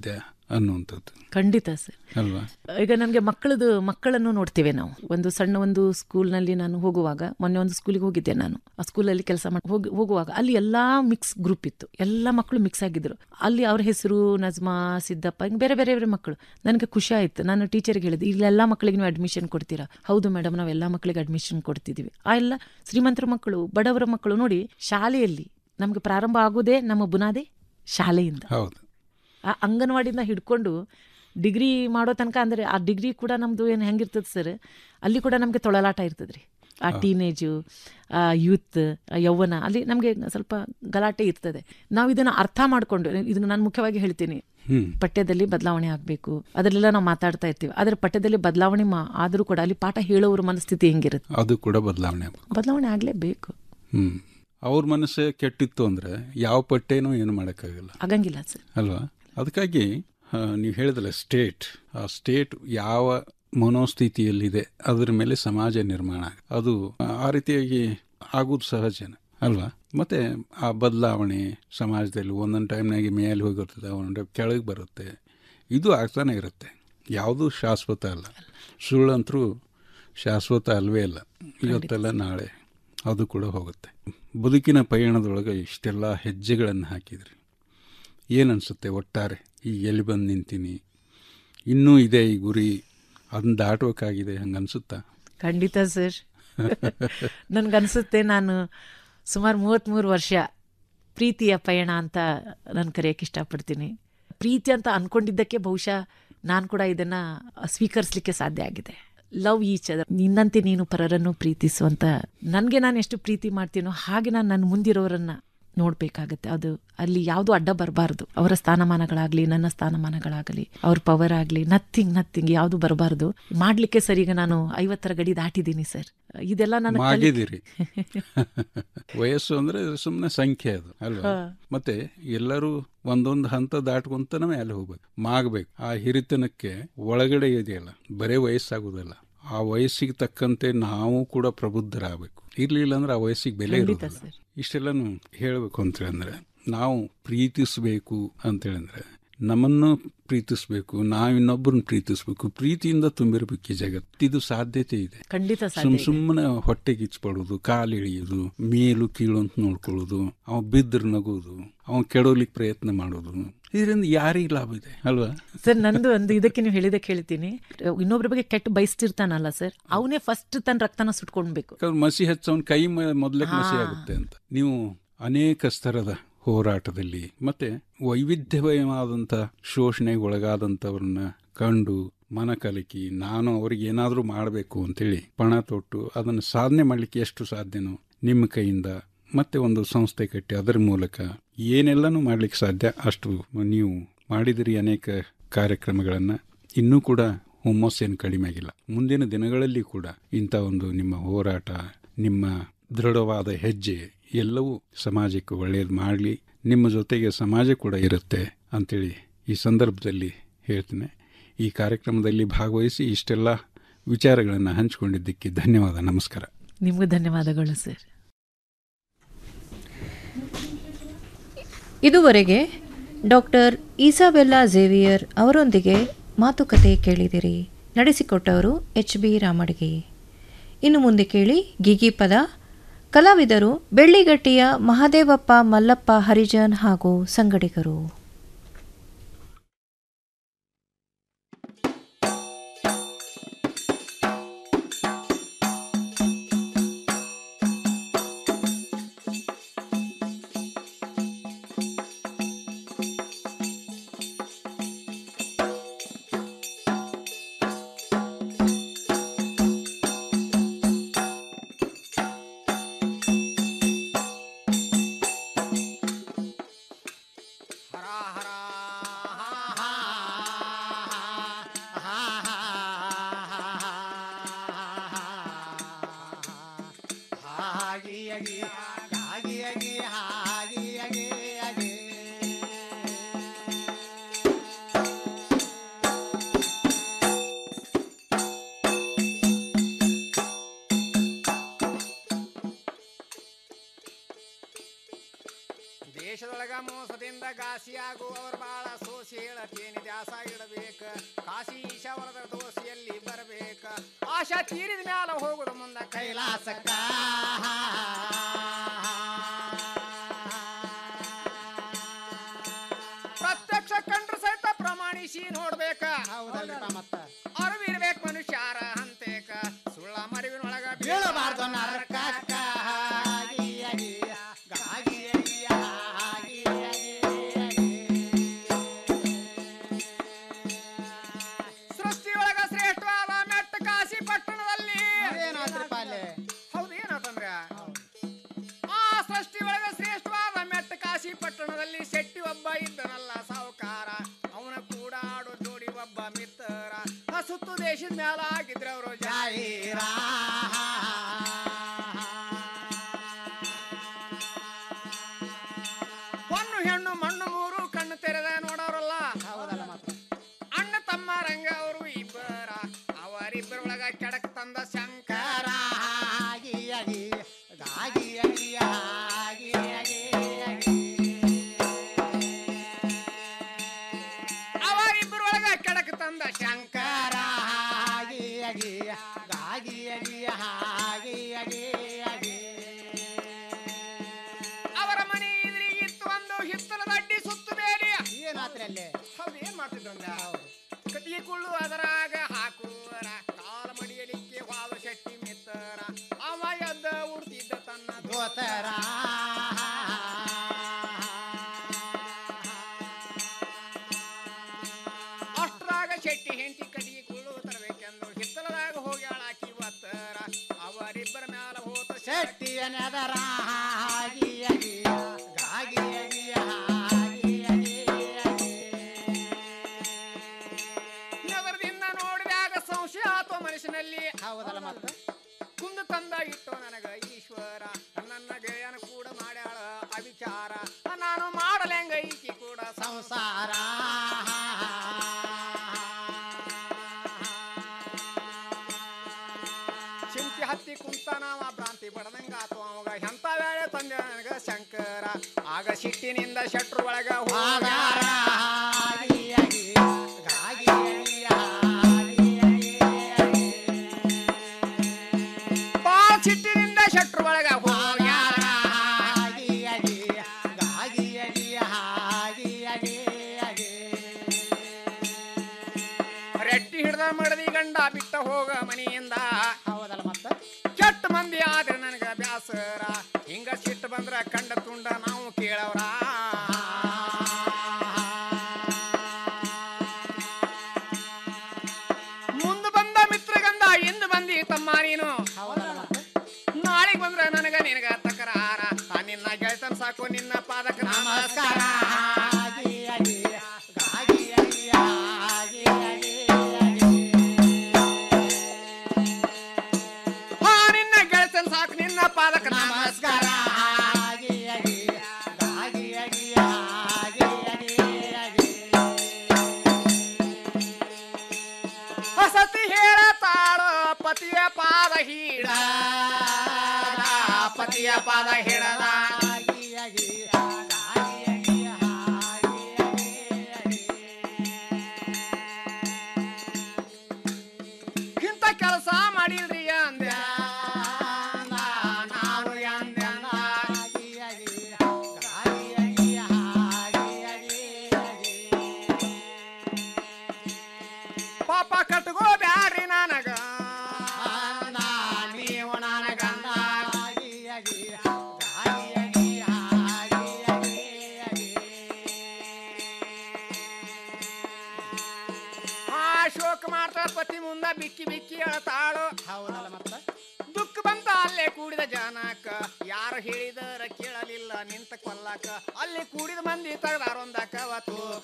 ಅನ್ನುವಂಥದ್ದು ಖಂಡಿತ ಸರ್ ಅಲ್ವಾ ಈಗ ನನಗೆ ಮಕ್ಕಳದು ಮಕ್ಕಳನ್ನು ನೋಡ್ತೇವೆ ನಾವು ಒಂದು ಸಣ್ಣ ಒಂದು ಸ್ಕೂಲ್ನಲ್ಲಿ ನಾನು ಹೋಗುವಾಗ ಮೊನ್ನೆ ಒಂದು ಸ್ಕೂಲಿಗೆ ಹೋಗಿದ್ದೆ ನಾನು ಆ ಸ್ಕೂಲಲ್ಲಿ ಕೆಲಸ ಮಾಡಿ ಹೋಗಿ ಹೋಗುವಾಗ ಅಲ್ಲಿ ಎಲ್ಲಾ ಮಿಕ್ಸ್ ಗ್ರೂಪ್ ಇತ್ತು ಎಲ್ಲ ಮಕ್ಕಳು ಮಿಕ್ಸ್ ಆಗಿದ್ರು ಅಲ್ಲಿ ಅವ್ರ ಹೆಸರು ನಜ್ಮಾ ಸಿದ್ದಪ್ಪ ಹಿಂಗೆ ಬೇರೆ ಬೇರೆ ಬೇರೆ ಮಕ್ಕಳು ನನಗೆ ಖುಷಿ ಆಯ್ತು ನಾನು ಟೀಚರ್ಗೆ ಹೇಳಿದೆ ಇಲ್ಲೆಲ್ಲ ಮಕ್ಕಳಿಗೆ ನೀವು ಅಡ್ಮಿಷನ್ ಕೊಡ್ತೀರಾ ಹೌದು ಮೇಡಮ್ ನಾವು ಎಲ್ಲ ಮಕ್ಕಳಿಗೆ ಅಡ್ಮಿಷನ್ ಕೊಡ್ತಿದ್ದೀವಿ ಆ ಎಲ್ಲ ಶ್ರೀಮಂತರ ಮಕ್ಕಳು ಬಡವರ ಮಕ್ಕಳು ನೋಡಿ ಶಾಲೆಯಲ್ಲಿ ನಮಗೆ ಪ್ರಾರಂಭ ಆಗೋದೇ ನಮ್ಮ ಬುನಾದೆ ಶಾಲೆಯಿಂದ ಹೌದು ಆ ಅಂಗನವಾಡಿಯಿಂದ ಹಿಡ್ಕೊಂಡು ಡಿಗ್ರಿ ಮಾಡೋ ತನಕ ಅಂದರೆ ಆ ಡಿಗ್ರಿ ಕೂಡ ನಮ್ಮದು ಏನು ಹೆಂಗಿರ್ತದೆ ಸರ್ ಅಲ್ಲಿ ಕೂಡ ನಮಗೆ ತೊಳಲಾಟ ಇರ್ತದೆ ರೀ ಆ ಟೀನೇಜು ಆ ಯೂತ್ ಆ ಯೌವನ ಅಲ್ಲಿ ನಮಗೆ ಸ್ವಲ್ಪ ಗಲಾಟೆ ಇರ್ತದೆ ನಾವು ಇದನ್ನು ಅರ್ಥ ಮಾಡಿಕೊಂಡು ಇದನ್ನು ನಾನು ಮುಖ್ಯವಾಗಿ ಹೇಳ್ತೀನಿ ಹ್ಮ್ ಪಠ್ಯದಲ್ಲಿ ಬದಲಾವಣೆ ಆಗಬೇಕು ಅದರಲ್ಲೆಲ್ಲ ನಾವು ಮಾತಾಡ್ತಾ ಇರ್ತೀವಿ ಆದರೆ ಪಠ್ಯದಲ್ಲಿ ಬದಲಾವಣೆ ಮಾ ಆದರೂ ಕೂಡ ಅಲ್ಲಿ ಪಾಠ ಹೇಳೋರ ಮನಸ್ಥಿತಿ ಹೆಂಗಿರುತ್ತೆ ಅದು ಕೂಡ ಬದಲಾವಣೆ ಆಗ್ಬೇಕು ಬದಲಾವಣೆ ಆಗಲೇಬೇಕು ಹ್ಮ್ ಅವ್ರ ಮನಸ್ಸೇ ಕೆಟ್ಟಿತ್ತು ಅಂದ್ರೆ ಯಾವ ಪಟ್ಟೇನೂ ಏನು ಮಾಡೋಕ್ಕಾಗಲ್ಲ ಆಗಂಗಿಲ್ಲ ಸರ್ ಅಲ್ವಾ ಅದಕ್ಕಾಗಿ ನೀವು ಹೇಳಿದಲ್ಲ ಸ್ಟೇಟ್ ಆ ಸ್ಟೇಟ್ ಯಾವ ಮನೋಸ್ಥಿತಿಯಲ್ಲಿದೆ ಅದರ ಮೇಲೆ ಸಮಾಜ ನಿರ್ಮಾಣ ಆಗ- ಅದು ಆ ರೀತಿಯಾಗಿ ಆಗೋದು ಸಹಜನ ಅಲ್ವಾ ಮತ್ತೆ ಆ ಬದಲಾವಣೆ ಸಮಾಜದಲ್ಲಿ ಒಂದೊಂದು ಟೈಮ್ನಾಗೆ ಮೇಲೆ ಹೋಗಿರ್ತದೆ ಒಂದೊಂದು ಕೆಳಗೆ ಬರುತ್ತೆ ಇದು ಆಗ್ತಾನೆ ಇರುತ್ತೆ ಯಾವುದೂ ಶಾಶ್ವತ ಅಲ್ಲ ಸುಳ್ಳಂತರೂ ಶಾಶ್ವತ ಅಲ್ವೇ ಅಲ್ಲ ಇವತ್ತೆಲ್ಲ ನಾಳೆ ಅದು ಕೂಡ ಹೋಗುತ್ತೆ ಬದುಕಿನ ಪಯಣದೊಳಗೆ ಇಷ್ಟೆಲ್ಲ ಹೆಜ್ಜೆಗಳನ್ನು ಹಾಕಿದ್ರಿ ಏನನ್ಸುತ್ತೆ ಒಟ್ಟಾರೆ ಈ ಎಲ್ಲಿ ಬಂದು ನಿಂತೀನಿ ಇನ್ನೂ ಇದೆ ಈ ಗುರಿ ಅದನ್ನ ದಾಟೋಕ್ಕಾಗಿದೆ ಹಂಗೆ ಅನ್ಸುತ್ತಾ ಖಂಡಿತ ಸರ್ ನನ್ಗನ್ಸುತ್ತೆ ನಾನು ಸುಮಾರು ಮೂವತ್ತ್ಮೂರು ವರ್ಷ ಪ್ರೀತಿಯ ಪಯಣ ಅಂತ ನಾನು ಕರೆಯೋಕ್ಕೆ ಇಷ್ಟಪಡ್ತೀನಿ ಪ್ರೀತಿ ಅಂತ ಅನ್ಕೊಂಡಿದ್ದಕ್ಕೆ ಬಹುಶಃ ನಾನು ಕೂಡ ಇದನ್ನ ಸ್ವೀಕರಿಸಲಿಕ್ಕೆ ಸಾಧ್ಯ ಆಗಿದೆ ಲವ್ ಈಚ್ ಅದರ್ ನಿನ್ನಂತೆ ನೀನು ಪರರನ್ನು ಪ್ರೀತಿಸುವಂತ ನನಗೆ ನಾನು ಎಷ್ಟು ಪ್ರೀತಿ ಮಾಡ್ತೀನೋ ಹಾಗೆ ನಾನು ನನ್ನ ಮುಂದಿರೋರನ್ನ ನೋಡ್ಬೇಕಾಗತ್ತೆ ಅದು ಅಲ್ಲಿ ಯಾವುದು ಅಡ್ಡ ಬರಬಾರ್ದು ಅವರ ಸ್ಥಾನಮಾನಗಳಾಗ್ಲಿ ನನ್ನ ಸ್ಥಾನಮಾನಗಳಾಗಲಿ ಅವ್ರ ಪವರ್ ಆಗಲಿ ನಥಿಂಗ್ ನಥಿಂಗ್ ಯಾವುದು ಬರಬಾರ್ದು ಮಾಡ್ಲಿಕ್ಕೆ ಸರ್ ಈಗ ನಾನು ಐವತ್ತರ ಗಡಿ ದಾಟಿದ್ದೀನಿ ಸರ್ ಇದೆಲ್ಲ ನನ್ನ ಕಲಿ- ಮಾಗಿದಿರಿ ವಯಸ್ಸು ಅಂದ್ರೆ ಸುಮ್ಮನೆ ಸಂಖ್ಯೆ ಅದು ಅಲ್ವಾ ಹಾ. ಮತ್ತೆ ಎಲ್ಲರೂ ಒಂದೊಂದು ಹಂತ ದಾಟ್ಕೊಂತನ ಮೇಲೆ ಹೋಗ್ಬೇಕು ಮಾಗ್ಬೇಕು ಆ ಹಿರಿತನಕ್ಕೆ ಒಳಗಡೆ ಇದೆಯಲ್ಲ ಬರೇ ವಯಸ್ಸಾಗುದಲ್ಲ ಆ ವಯಸ್ಸಿಗೆ ತಕ್ಕಂತೆ ನಾವು ಕೂಡ ಪ್ರಬುದ್ಧರಾಗಬೇಕು ಇರ್ಲಿಲ್ಲ ಅಂದ್ರೆ ಆ ವಯಸ್ಸಿಗೆ ಬೆಲೆ ಖಂಡಿತ ಇರೋದಿಲ್ಲ ಇಷ್ಟೆಲ್ಲನು ಹೇಳಬೇಕು ಅಂತ ಹೇಳಿದ್ರೆ ನಾವು ಪ್ರೀತಿಸಬೇಕು ಅಂತ ಹೇಳಿದ್ರೆ ನಮ್ಮನ್ನು ಪ್ರೀತಿಸ್ಬೇಕು ನಾವು ಇನ್ನೊಬ್ಬರನ್ನ ಪ್ರೀತಿಸ್ಬೇಕು ಪ್ರೀತಿಯಿಂದ ತುಂಬಿರ್ಬೇಕು ಈ ಜಗತ್ತು ಇದು ಸಾಧ್ಯತೆ ಇದೆ ಖಂಡಿತ ಸಾಧ್ಯ ಸುಮ್ ಇದೆ. ಸುಮ್ಮನೆ ಹೊಟ್ಟೆಗೆ ಇಚ್ಪಡೋದು ಕಾಲು ಇಳಿಯೋದು ಮೇಲು ಕೀಳು ಅಂತ ನೋಡ್ಕೊಳ್ಳೋದು ಅವ ಬಿದ್ರ ನಗೋದು ಅವ ಕೆಡೋಲಿಕ್ಕೆ ಪ್ರಯತ್ನ ಮಾಡೋದು ಇದರಿಂದ ಯಾರಿಗೆ ಲಾಭ ಇದೆ ಅಲ್ವಾ ಸರ್ ನಂದು ಒಂದು ಇದಕ್ಕೆ ನೀವು ಹೇಳಿದಕ್ಕೆ ಹೇಳ್ತೀನಿ ಇನ್ನೊಬ್ಬರ ಬಗ್ಗೆ ಕೆಟ್ಟ ಬಯಸ್ತಿರ್ತಾನಲ್ಲ ಸರ್ ಅವನೇ ಫಸ್ಟ್ ತನ್ನ ರಕ್ತನ ಸುಟ್ಕೊಳ್ಬೇಕು ಯಾಕಂದ್ರೆ ಮಸಿ ಹಚ್ಚವನ್ ಕೈ ಮೊದಲೇ ಮಸಿ ಹಾ. ಆಗುತ್ತೆ ಅಂತ ನೀವು ಅನೇಕ ಸ್ತರದ ಹೋರಾಟದಲ್ಲಿ ಮತ್ತೆ ವೈವಿಧ್ಯಮಯವಾದಂಥ ಶೋಷಣೆಗೆ ಒಳಗಾದಂಥವ್ರನ್ನ ಕಂಡು ಮನ ಕಲಕಿ ನಾನು ಅವ್ರಿಗೆ ಏನಾದರೂ ಮಾಡಬೇಕು ಅಂತೇಳಿ ಪಣ ತೊಟ್ಟು ಅದನ್ನು ಸಾಧನೆ ಮಾಡಲಿಕ್ಕೆ ಎಷ್ಟು ಸಾಧ್ಯನೋ ನಿಮ್ಮ ಕೈಯಿಂದ ಮತ್ತೆ ಒಂದು ಸಂಸ್ಥೆ ಕಟ್ಟಿ ಅದರ ಮೂಲಕ ಏನೆಲ್ಲನೂ ಮಾಡಲಿಕ್ಕೆ ಸಾಧ್ಯ ಅಷ್ಟು ನೀವು ಮಾಡಿದಿರಿ ಅನೇಕ ಕಾರ್ಯಕ್ರಮಗಳನ್ನು ಇನ್ನೂ ಕೂಡ ಹುಮ್ಮಸ್ಸೇನು ಕಡಿಮೆ ಆಗಿಲ್ಲ ಮುಂದಿನ ದಿನಗಳಲ್ಲಿ ಕೂಡ ಇಂಥ ಒಂದು ನಿಮ್ಮ ಹೋರಾಟ ನಿಮ್ಮ ದೃಢವಾದ ಹೆಜ್ಜೆ ಎಲ್ಲವೂ ಸಮಾಜಕ್ಕೆ ಒಳ್ಳೆಯದು ಮಾಡಲಿ ನಿಮ್ಮ ಜೊತೆಗೆ ಸಮಾಜ ಕೂಡ ಇರುತ್ತೆ ಅಂತೇಳಿ ಈ ಸಂದರ್ಭದಲ್ಲಿ ಹೇಳ್ತೇನೆ ಈ ಕಾರ್ಯಕ್ರಮದಲ್ಲಿ ಭಾಗವಹಿಸಿ ಇಷ್ಟೆಲ್ಲ ವಿಚಾರಗಳನ್ನು ಹಂಚಿಕೊಂಡಿದ್ದಕ್ಕೆ ಧನ್ಯವಾದ ನಮಸ್ಕಾರ ನಿಮಗೂ ಧನ್ಯವಾದಗಳು ಸರ್ ಇದುವರೆಗೆ ಡಾಕ್ಟರ್ ಈಸಾಬೆಲ್ಲಾ ಝೇವಿಯರ್ ಅವರೊಂದಿಗೆ ಮಾತುಕತೆ ಕೇಳಿದಿರಿ ನಡೆಸಿಕೊಟ್ಟವರು ಎಚ್ ಬಿ ರಾಮಡ್ಗಿ ಇನ್ನು ಮುಂದೆ ಕೇಳಿ ಗಿಗಿ ಪದ ಕಲಾವಿದರು ಬೆಳ್ಳಿಗಟ್ಟಿಯ ಮಹಾದೇವಪ್ಪ ಮಲ್ಲಪ್ಪ ಹರಿಜನ್ ಹಾಗೂ ಸಂಗಡಿಗರು ದೇಶದೊಳಗ ಮೋಸದಿಂದ ಘಾಸಿಯಾಗುವವರು ಬಾಳ ಸೋಸಿ ಹೇಳ ತೇನಿ ದ್ಯಾಸ ಇಡಬೇಕ ಕಾಶಿ ಈಶಾವರದ ದೋಸೆಯಲ್ಲಿ ಬರಬೇಕ ಆಶಾ ತೀರಿದ ಮ್ಯಾಲ ಹೋಗುದು ಮುಂದ ಕೈಲಾಸಕ್ಕ ಪ್ರತ್ಯಕ್ಷ ಕಂಡ್ರು ಸಹಿತ ಪ್ರಮಾಣಿಸಿ ನೋಡ್ಬೇಕ ಅರಿವಿರ್ಬೇಕು ಮನುಷ್ಯಾರ ಹಂತೇಕ ಸುಳ್ಳ ಮರಿವಿನೊಳಗ ಬೀಳಬಾರ್ದು ನರಕ ಸೃಷ್ಟಿಯೊಳಗ ಶ್ರೇಷ್ಠವಾದ ಮೆಟ್ಟ ಕಾಶಿ ಪಟ್ಟಣದಲ್ಲಿ ಹೌದು ಏನಾತಂದ್ರ ಆ ಸೃಷ್ಟಿಯೊಳಗ ಶ್ರೇಷ್ಠವಾದ ಮೆಟ್ಟ ಕಾಶಿ ಪಟ್ಟಣದಲ್ಲಿ ಶೆಟ್ಟಿ ಒಬ್ಬ ಇದ್ದನಲ್ಲ ಸಾವುಕಾರ ಅವನ ಕೂಡ ಆಡೋ ಜೋಡಿ ಒಬ್ಬ ಮಿತ್ರ ಆ ಸುತ್ತು ದೇಶದ ಮ್ಯಾಲ ಆಗಿದ್ರ ಅವರು ಜಾಹೀರ ಹೊನ್ನು ಹೆಣ್ಣು ಮಣ್ಣು ಮೂರು ಕಣ್ಣು ತೆರೆದ ನೋಡೋರಲ್ಲ ಅಣ್ಣ ತಮ್ಮ ರಂಗ ಅವರು ಇಬ್ಬರ ಅವರಿಬ್ಬರೊಳಗ ಕೆಡಕ್ ತಂದ ಶಂಕರ ಅವರಿಬ್ಬರೊಳಗ ಕೆಡಕ್ ತಂದ ಶಂಕರ ಅವರ ಮನೆ ಎದುರಿಗಿತ್ತು ಒಂದು ಹಿತ್ತಲದ ಅಡ್ಡಿ ಸುತ್ತು ಬೇಲಿ ಹೌದು ಏನ್ ಮಾಡ್ತಿದ್ದಂದ ಕಟ್ಟಿಗೆ ಕುಳ್ಳು ಅದರಾಗ ಹಾಕುವರ ಕಾಲ ಮಡಿಯಲಿಕ್ಕೆ ವಾದ ಶೆಟ್ಟಿ ಮಿತ್ತರ ಅವ ಎದ್ದ ಉಡ್ತಿದ್ದ ತನ್ನ ದೋತರ ಅಷ್ಟ್ರಾಗ ಶೆಟ್ಟಿ ಹೆಂಡತಿ ಕಟ್ಟಿಗೆ ಕುಳ್ಳು ತರಬೇಕೆಂದು ಹಿತ್ತಲದಾಗ ಹೋಗಿ ಆಳಾಕಿ ಒತ್ತರ ಅವರಿಬ್ಬರ ಮ್ಯಾಲ ಹೋತ ಶೆಟ್ಟಿಯ ನೆದರ ನೆದರದಿಂದ ನೋಡಿದಾಗ ಸಂಶಯ ಆತೋ ಮನುಷ್ಯನಲ್ಲಿ ಹೌದಲ್ಲ ಮತ್ತ ಕುಂದು ತಂದ ಇಟ್ಟು ನನಗ ಈಶ್ವರ ನನ್ನ ಗೆಳೆಯನ ಕೂಡ ಮಾಡ್ಯಾಳ ಅವಿಚಾರ ನಾನು ಮಾಡಲೆಂಗ ಈಕಿ ಕೂಡ ಸಂಸಾರ ಚಿಂತಿ ಹತ್ತಿ ಕುಂತ ನಾವ ಭ್ರಾಂತಿ ಬಡದಂಗಾತು ಅವಾಗ ಎಂತ ವೇಳೆ ತಂದೆ ನನಗ ಶಂಕರ ಆಗ ಸಿಟ್ಟಿನಿಂದ ಶಟ್ರು ಒಳಗ ಹೋಗ್ಯಾರ ಬಾಳ ಸಿಟ್ಟಿನಿಂದ ಶಟ್ರು ಒಳಗ ಹೋಗ್ಯಾರ ರೆಟ್ಟಿ ಹಿಡ್ದ ಮಡದಿ ಗಂಡ ಬಿಟ್ಟ ಹೋಗ ಮನೆಯಿಂದ ಹೌದಲ್ಲ ಮತ್ತ ಕೆಟ್ಟ ಮಂದಿ ಆದ್ರೆ ನನಗ ಬ್ಯಾಸರ ಹಿಂಗ ಸಿಟ್ಟು ಬಂದ್ರ ಕಂಡ ತುಂಡ ನಾವು ಕೇಳವ್ರ ಮುಂದ ಬಂದ ಮಿತ್ರಗಂಧ ಎಂದು ಬಂದಿ ತಮ್ಮ ನೀನು ನಾಳೆಗ್ ಬಂದ್ರ ನನಗ ನಿನಗ ತಕರಾರ ಆ ನಿನ್ನ ಗೆಳತನ ಸಾಕು ನಿನ್ನ ಪಾದಕ ನಮಸ್ಕಾರ ಹಾ ನಿನ್ನ ಗೆಳತನ ಸಾಕು ನಿನ್ನ ಪಾದಕ ನಮಸ್ಕಾರ ಸತಿ ಹೇಳತಾಳು ಪತಿಯ ಪಾದ ಹೀಡ ಪತಿಯ ಪಾದ ಹಿಡದ ಇಂಥ ಕೆಲಸ ಮಾಡಿಲ್ರಿ ಅಂದೆ ನಾನು ಅಂದೆ ಪಾಪ ಕಟ್ಕೋ ಬ್ಯಾಡ್ರಿ ನನಗ ನೀವು ನನಗಂದ ಆ ಶೋಕ ಮಾಡ್ತಾಳ ಪತಿ ಮುಂದ ಬಿಕ್ಕಿ ಬಿಕ್ಕಿ ಅಳತಾಳು ಹೌದಲ್ಲ ಮತ್ತ ದುಃಖ ಬಂತ ಅಲ್ಲೇ ಕೂಡಿದ ಜನಕ ಯಾರು ಹೇಳಿದರ ಕೇಳಲಿಲ್ಲ ನಿಂತ ಕೊಲ್ಲಕ ಅಲ್ಲಿ ಕೂಡಿದ ಮಂದಿ ತೆಗ್ದಾರೊಂದಕ ತೂಕ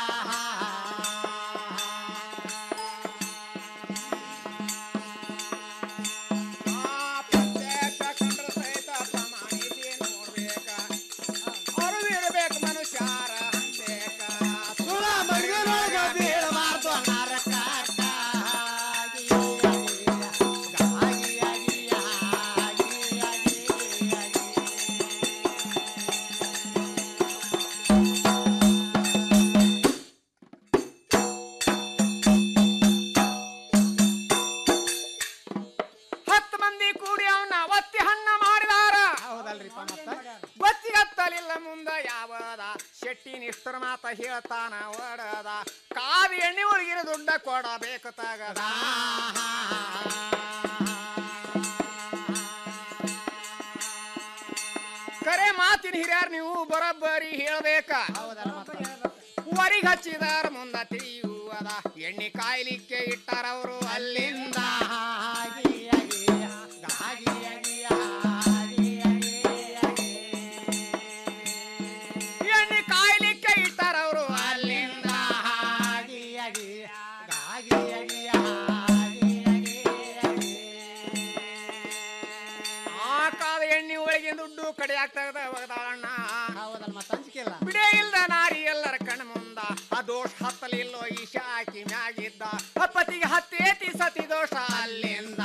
ಅರಿವಿರ್ಬೇಕು ಮನುಷ್ಯಾರ ಹಂತೇಕ ಸುಳ ಮರಿಯನೊಳಗ ಬೀಳಬಾರ್ದು ನರಕ ಮಾತ ಹೇಳ್ತಾನ ಒಡದ ಕಾವಿ ಎಣ್ಣೆ ಒಳಗಿನ ದುಡ್ಡ ಕೊಡಬೇಕು ತಗದ ಕರೆ ಮಾತಿನ ಹಿರಿಯರ್ ನೀವು ಬರೋಬ್ಬರಿ ಹೇಳ್ಬೇಕ ವರಿಗೆ ಹಚ್ಚಿದಾರ ಮುಂದ ತಿಳಿಯುವದ ಎಣ್ಣೆ ಕಾಯ್ಲಿಕ್ಕೆ ಇಟ್ಟಾರ ಅವರು ಅಲ್ಲಿಂದ ಎಣ್ಣೆ ಕಾಯ್ಲಿಕ್ಕೆ ಇಟ್ಟಾರ ಅವರು ಅಲ್ಲಿಂದ ಆ ಕಾದ ಎಣ್ಣೆ ಒಳಗಿನ ದುಡ್ಡು ಕಡೆ ಆಗ್ತದ ಒಗದಾಳಣ್ಣ ಬಿಡೇ ಇಲ್ದ ನಾರಿ ಎಲ್ಲರ ಕಣ್ಣ ಮುಂದ ಆ ದೋಷ ಹತ್ತಲಿಲ್ಲೋ ಈಶ ಹಾಕಿ ಮ್ಯಾಗಿದ್ದ ಅಪ್ಪತಿಗೆ ಹತ್ತೇತಿ ಸತಿ ದೋಷ ಅಲ್ಲಿಂದ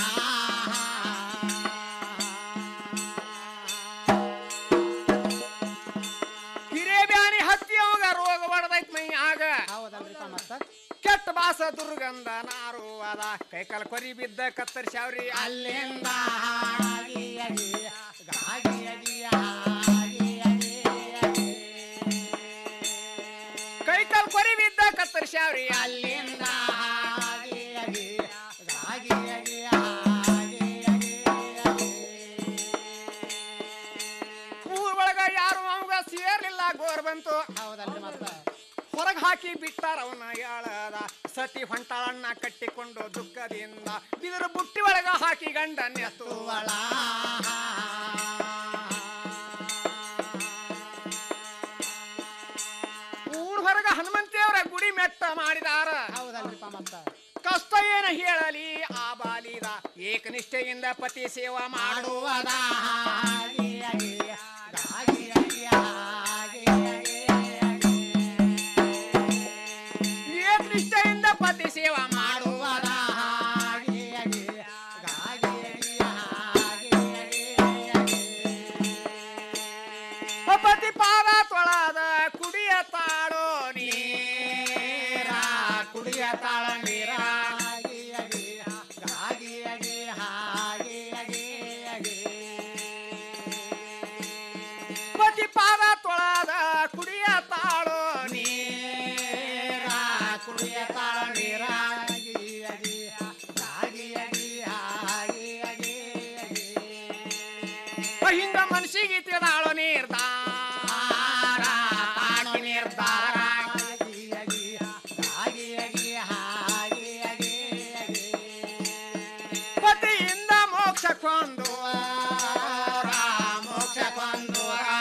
ಹಿರೇ ಬ್ಯಾನಿ ಹತ್ತಿ ಅವಾಗ ರೋಗ ಬಡದೈತ್ ಮೈ ಆಗ ಕೆಟ್ಟ ಬಾಸ ದುರ್ಗಂಧ ನಾರು ಅದ ಕೈಕಾಲ ಕೊರಿ ಬಿದ್ದ ಕತ್ತರಿಸ್ಯಾವ್ರಿ ಅಲ್ಲಿಂದ ಕೈಕಾಲ್ ಕೊರಿ ಬಿದ್ದ ಕತ್ತರಿಸ್ಯಾವ್ರಿ ಅಲ್ಲಿಂದ ಊರ್ ಒಳಗ ಯಾರು ಅವಾಗ ಸೇರ್ಲಿಲ್ಲ ಗೋರ್ ಬಂತು ಹೊರಗ್ ಹಾಕಿ ಬಿಟ್ಟಾರ ಅವನ ಯಾಳದ ಸತಿ ಹೊಂಟಾಳನ್ನ ಕಟ್ಟಿಕೊಂಡು ದುಃಖದಿಂದ ಬಿದಿರು ಬುಟ್ಟಿ ಒಳಗ ಹಾಕಿ ಗಂಡ ನೆತ್ತುವಳ ಊರ್ ಹೊರಗ ಹನುಮಂತಿಯವರ ಗುಡಿ ಮೆಟ್ಟ ಮಾಡಿದಾರ ಕಷ್ಟ ಏನ ಹೇಳಲಿ ಆ ಬಾಲಿದ ಏಕನಿಷ್ಠೆಯಿಂದ ಪತಿ ಸೇವಾ ಮಾಡುವದ ಏಕನಿಷ್ಠೆಯಿಂದ ಪತಿ ಸೇವಾ ಮಾಡುವದ ಪತಿ ಪಾದ ತೊಳದ ಕುಡಿಯ ತಾಳೋ ನೀರ ಕುಡಿಯ ತಾಳ ನೀರ ಪತಿ ಪಾದ ತೊಳದ ಕುಡಿಯ ತಾಳೋ ನೀರ ಕುಡಿಯ ತಾಳ ನೀರ ಹಿಂಗ ಮನಸ್ಸಿಗೆ ತಿಳಾಳೋ ನಿರ್ಧಾರ ಆಗಿ ನಿರ್ಧಾರ ಪತಿಯಿಂದ ಮೋಕ್ಷಕ್ಕೊಂದು ಮೋಕ್ಷಕ್ಕೊಂದು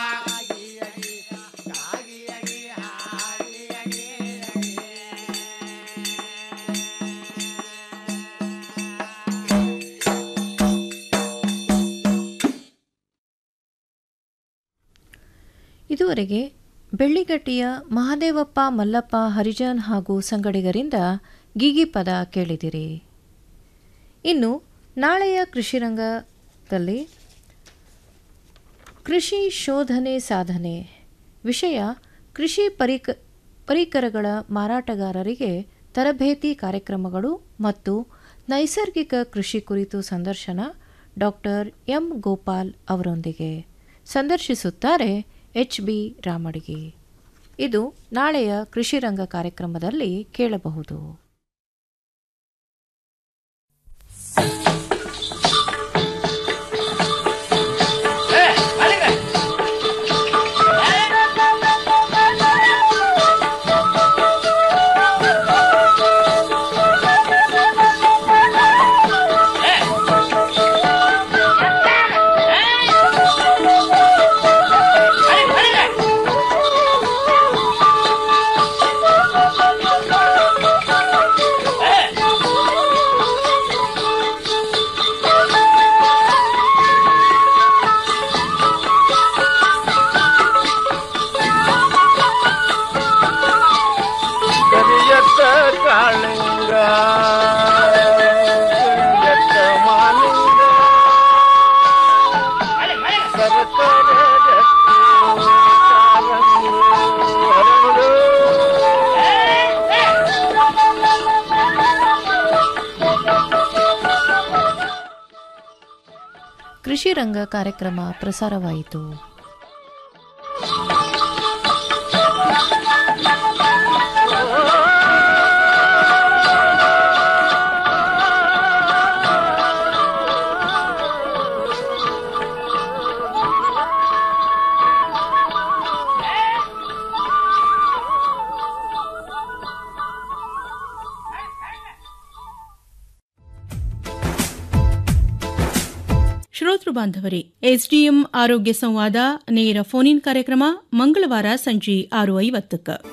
ಇದುವರೆಗೆ ಬೆಳ್ಳಿಗಟ್ಟಿಯ ಮಹಾದೇವಪ್ಪ ಮಲ್ಲಪ್ಪ ಹರಿಜನ್ ಹಾಗೂ ಸಂಗಡಿಗರಿಂದ ಗೀಗಿ ಪದ ಕೇಳಿದಿರಿ ಇನ್ನು ನಾಳೆಯ ಕೃಷಿರಂಗದಲ್ಲಿ ಕೃಷಿ ಶೋಧನೆ ಸಾಧನೆ ವಿಷಯ ಕೃಷಿ ಪರಿಕ ಪರಿಕರಗಳ ಮಾರಾಟಗಾರರಿಗೆ ತರಬೇತಿ ಕಾರ್ಯಕ್ರಮಗಳು ಮತ್ತು ನೈಸರ್ಗಿಕ ಕೃಷಿ ಕುರಿತು ಸಂದರ್ಶನ ಡಾಕ್ಟರ್ ಎಂ ಗೋಪಾಲ್ ಅವರೊಂದಿಗೆ ಸಂದರ್ಶಿಸುತ್ತಾರೆ ಎಚ್ ಬಿ ರಾಮಡಿಗೆ ಇದು ನಾಳೆಯ ಕೃಷಿರಂಗ ಕಾರ್ಯಕ್ರಮದಲ್ಲಿ ಕೇಳಬಹುದು ಕರಿಯತ್ತ ಕಾಳಿಂಗ ಕರಿಯತ್ತ ಮಾಲಿಂಗ ಸರಸರ ಗಟ್ಟಿ ಕಾಲಂಗು ಹರಳು. ಕೃಷಿರಂಗ ಕಾರ್ಯಕ್ರಮ ಪ್ರಸಾರವಾಯಿತು ಶ್ರೋತೃ ಬಾಂಧವರೇ ಎಸ್ಡಿಎಂ ಆರೋಗ್ಯ ಸಂವಾದ ನೇರ ಫೋನ್ ಇನ್ ಕಾರ್ಯಕ್ರಮ ಮಂಗಳವಾರ ಸಂಜೆ ಆರು ಐವತ್ತಕ್ಕೆ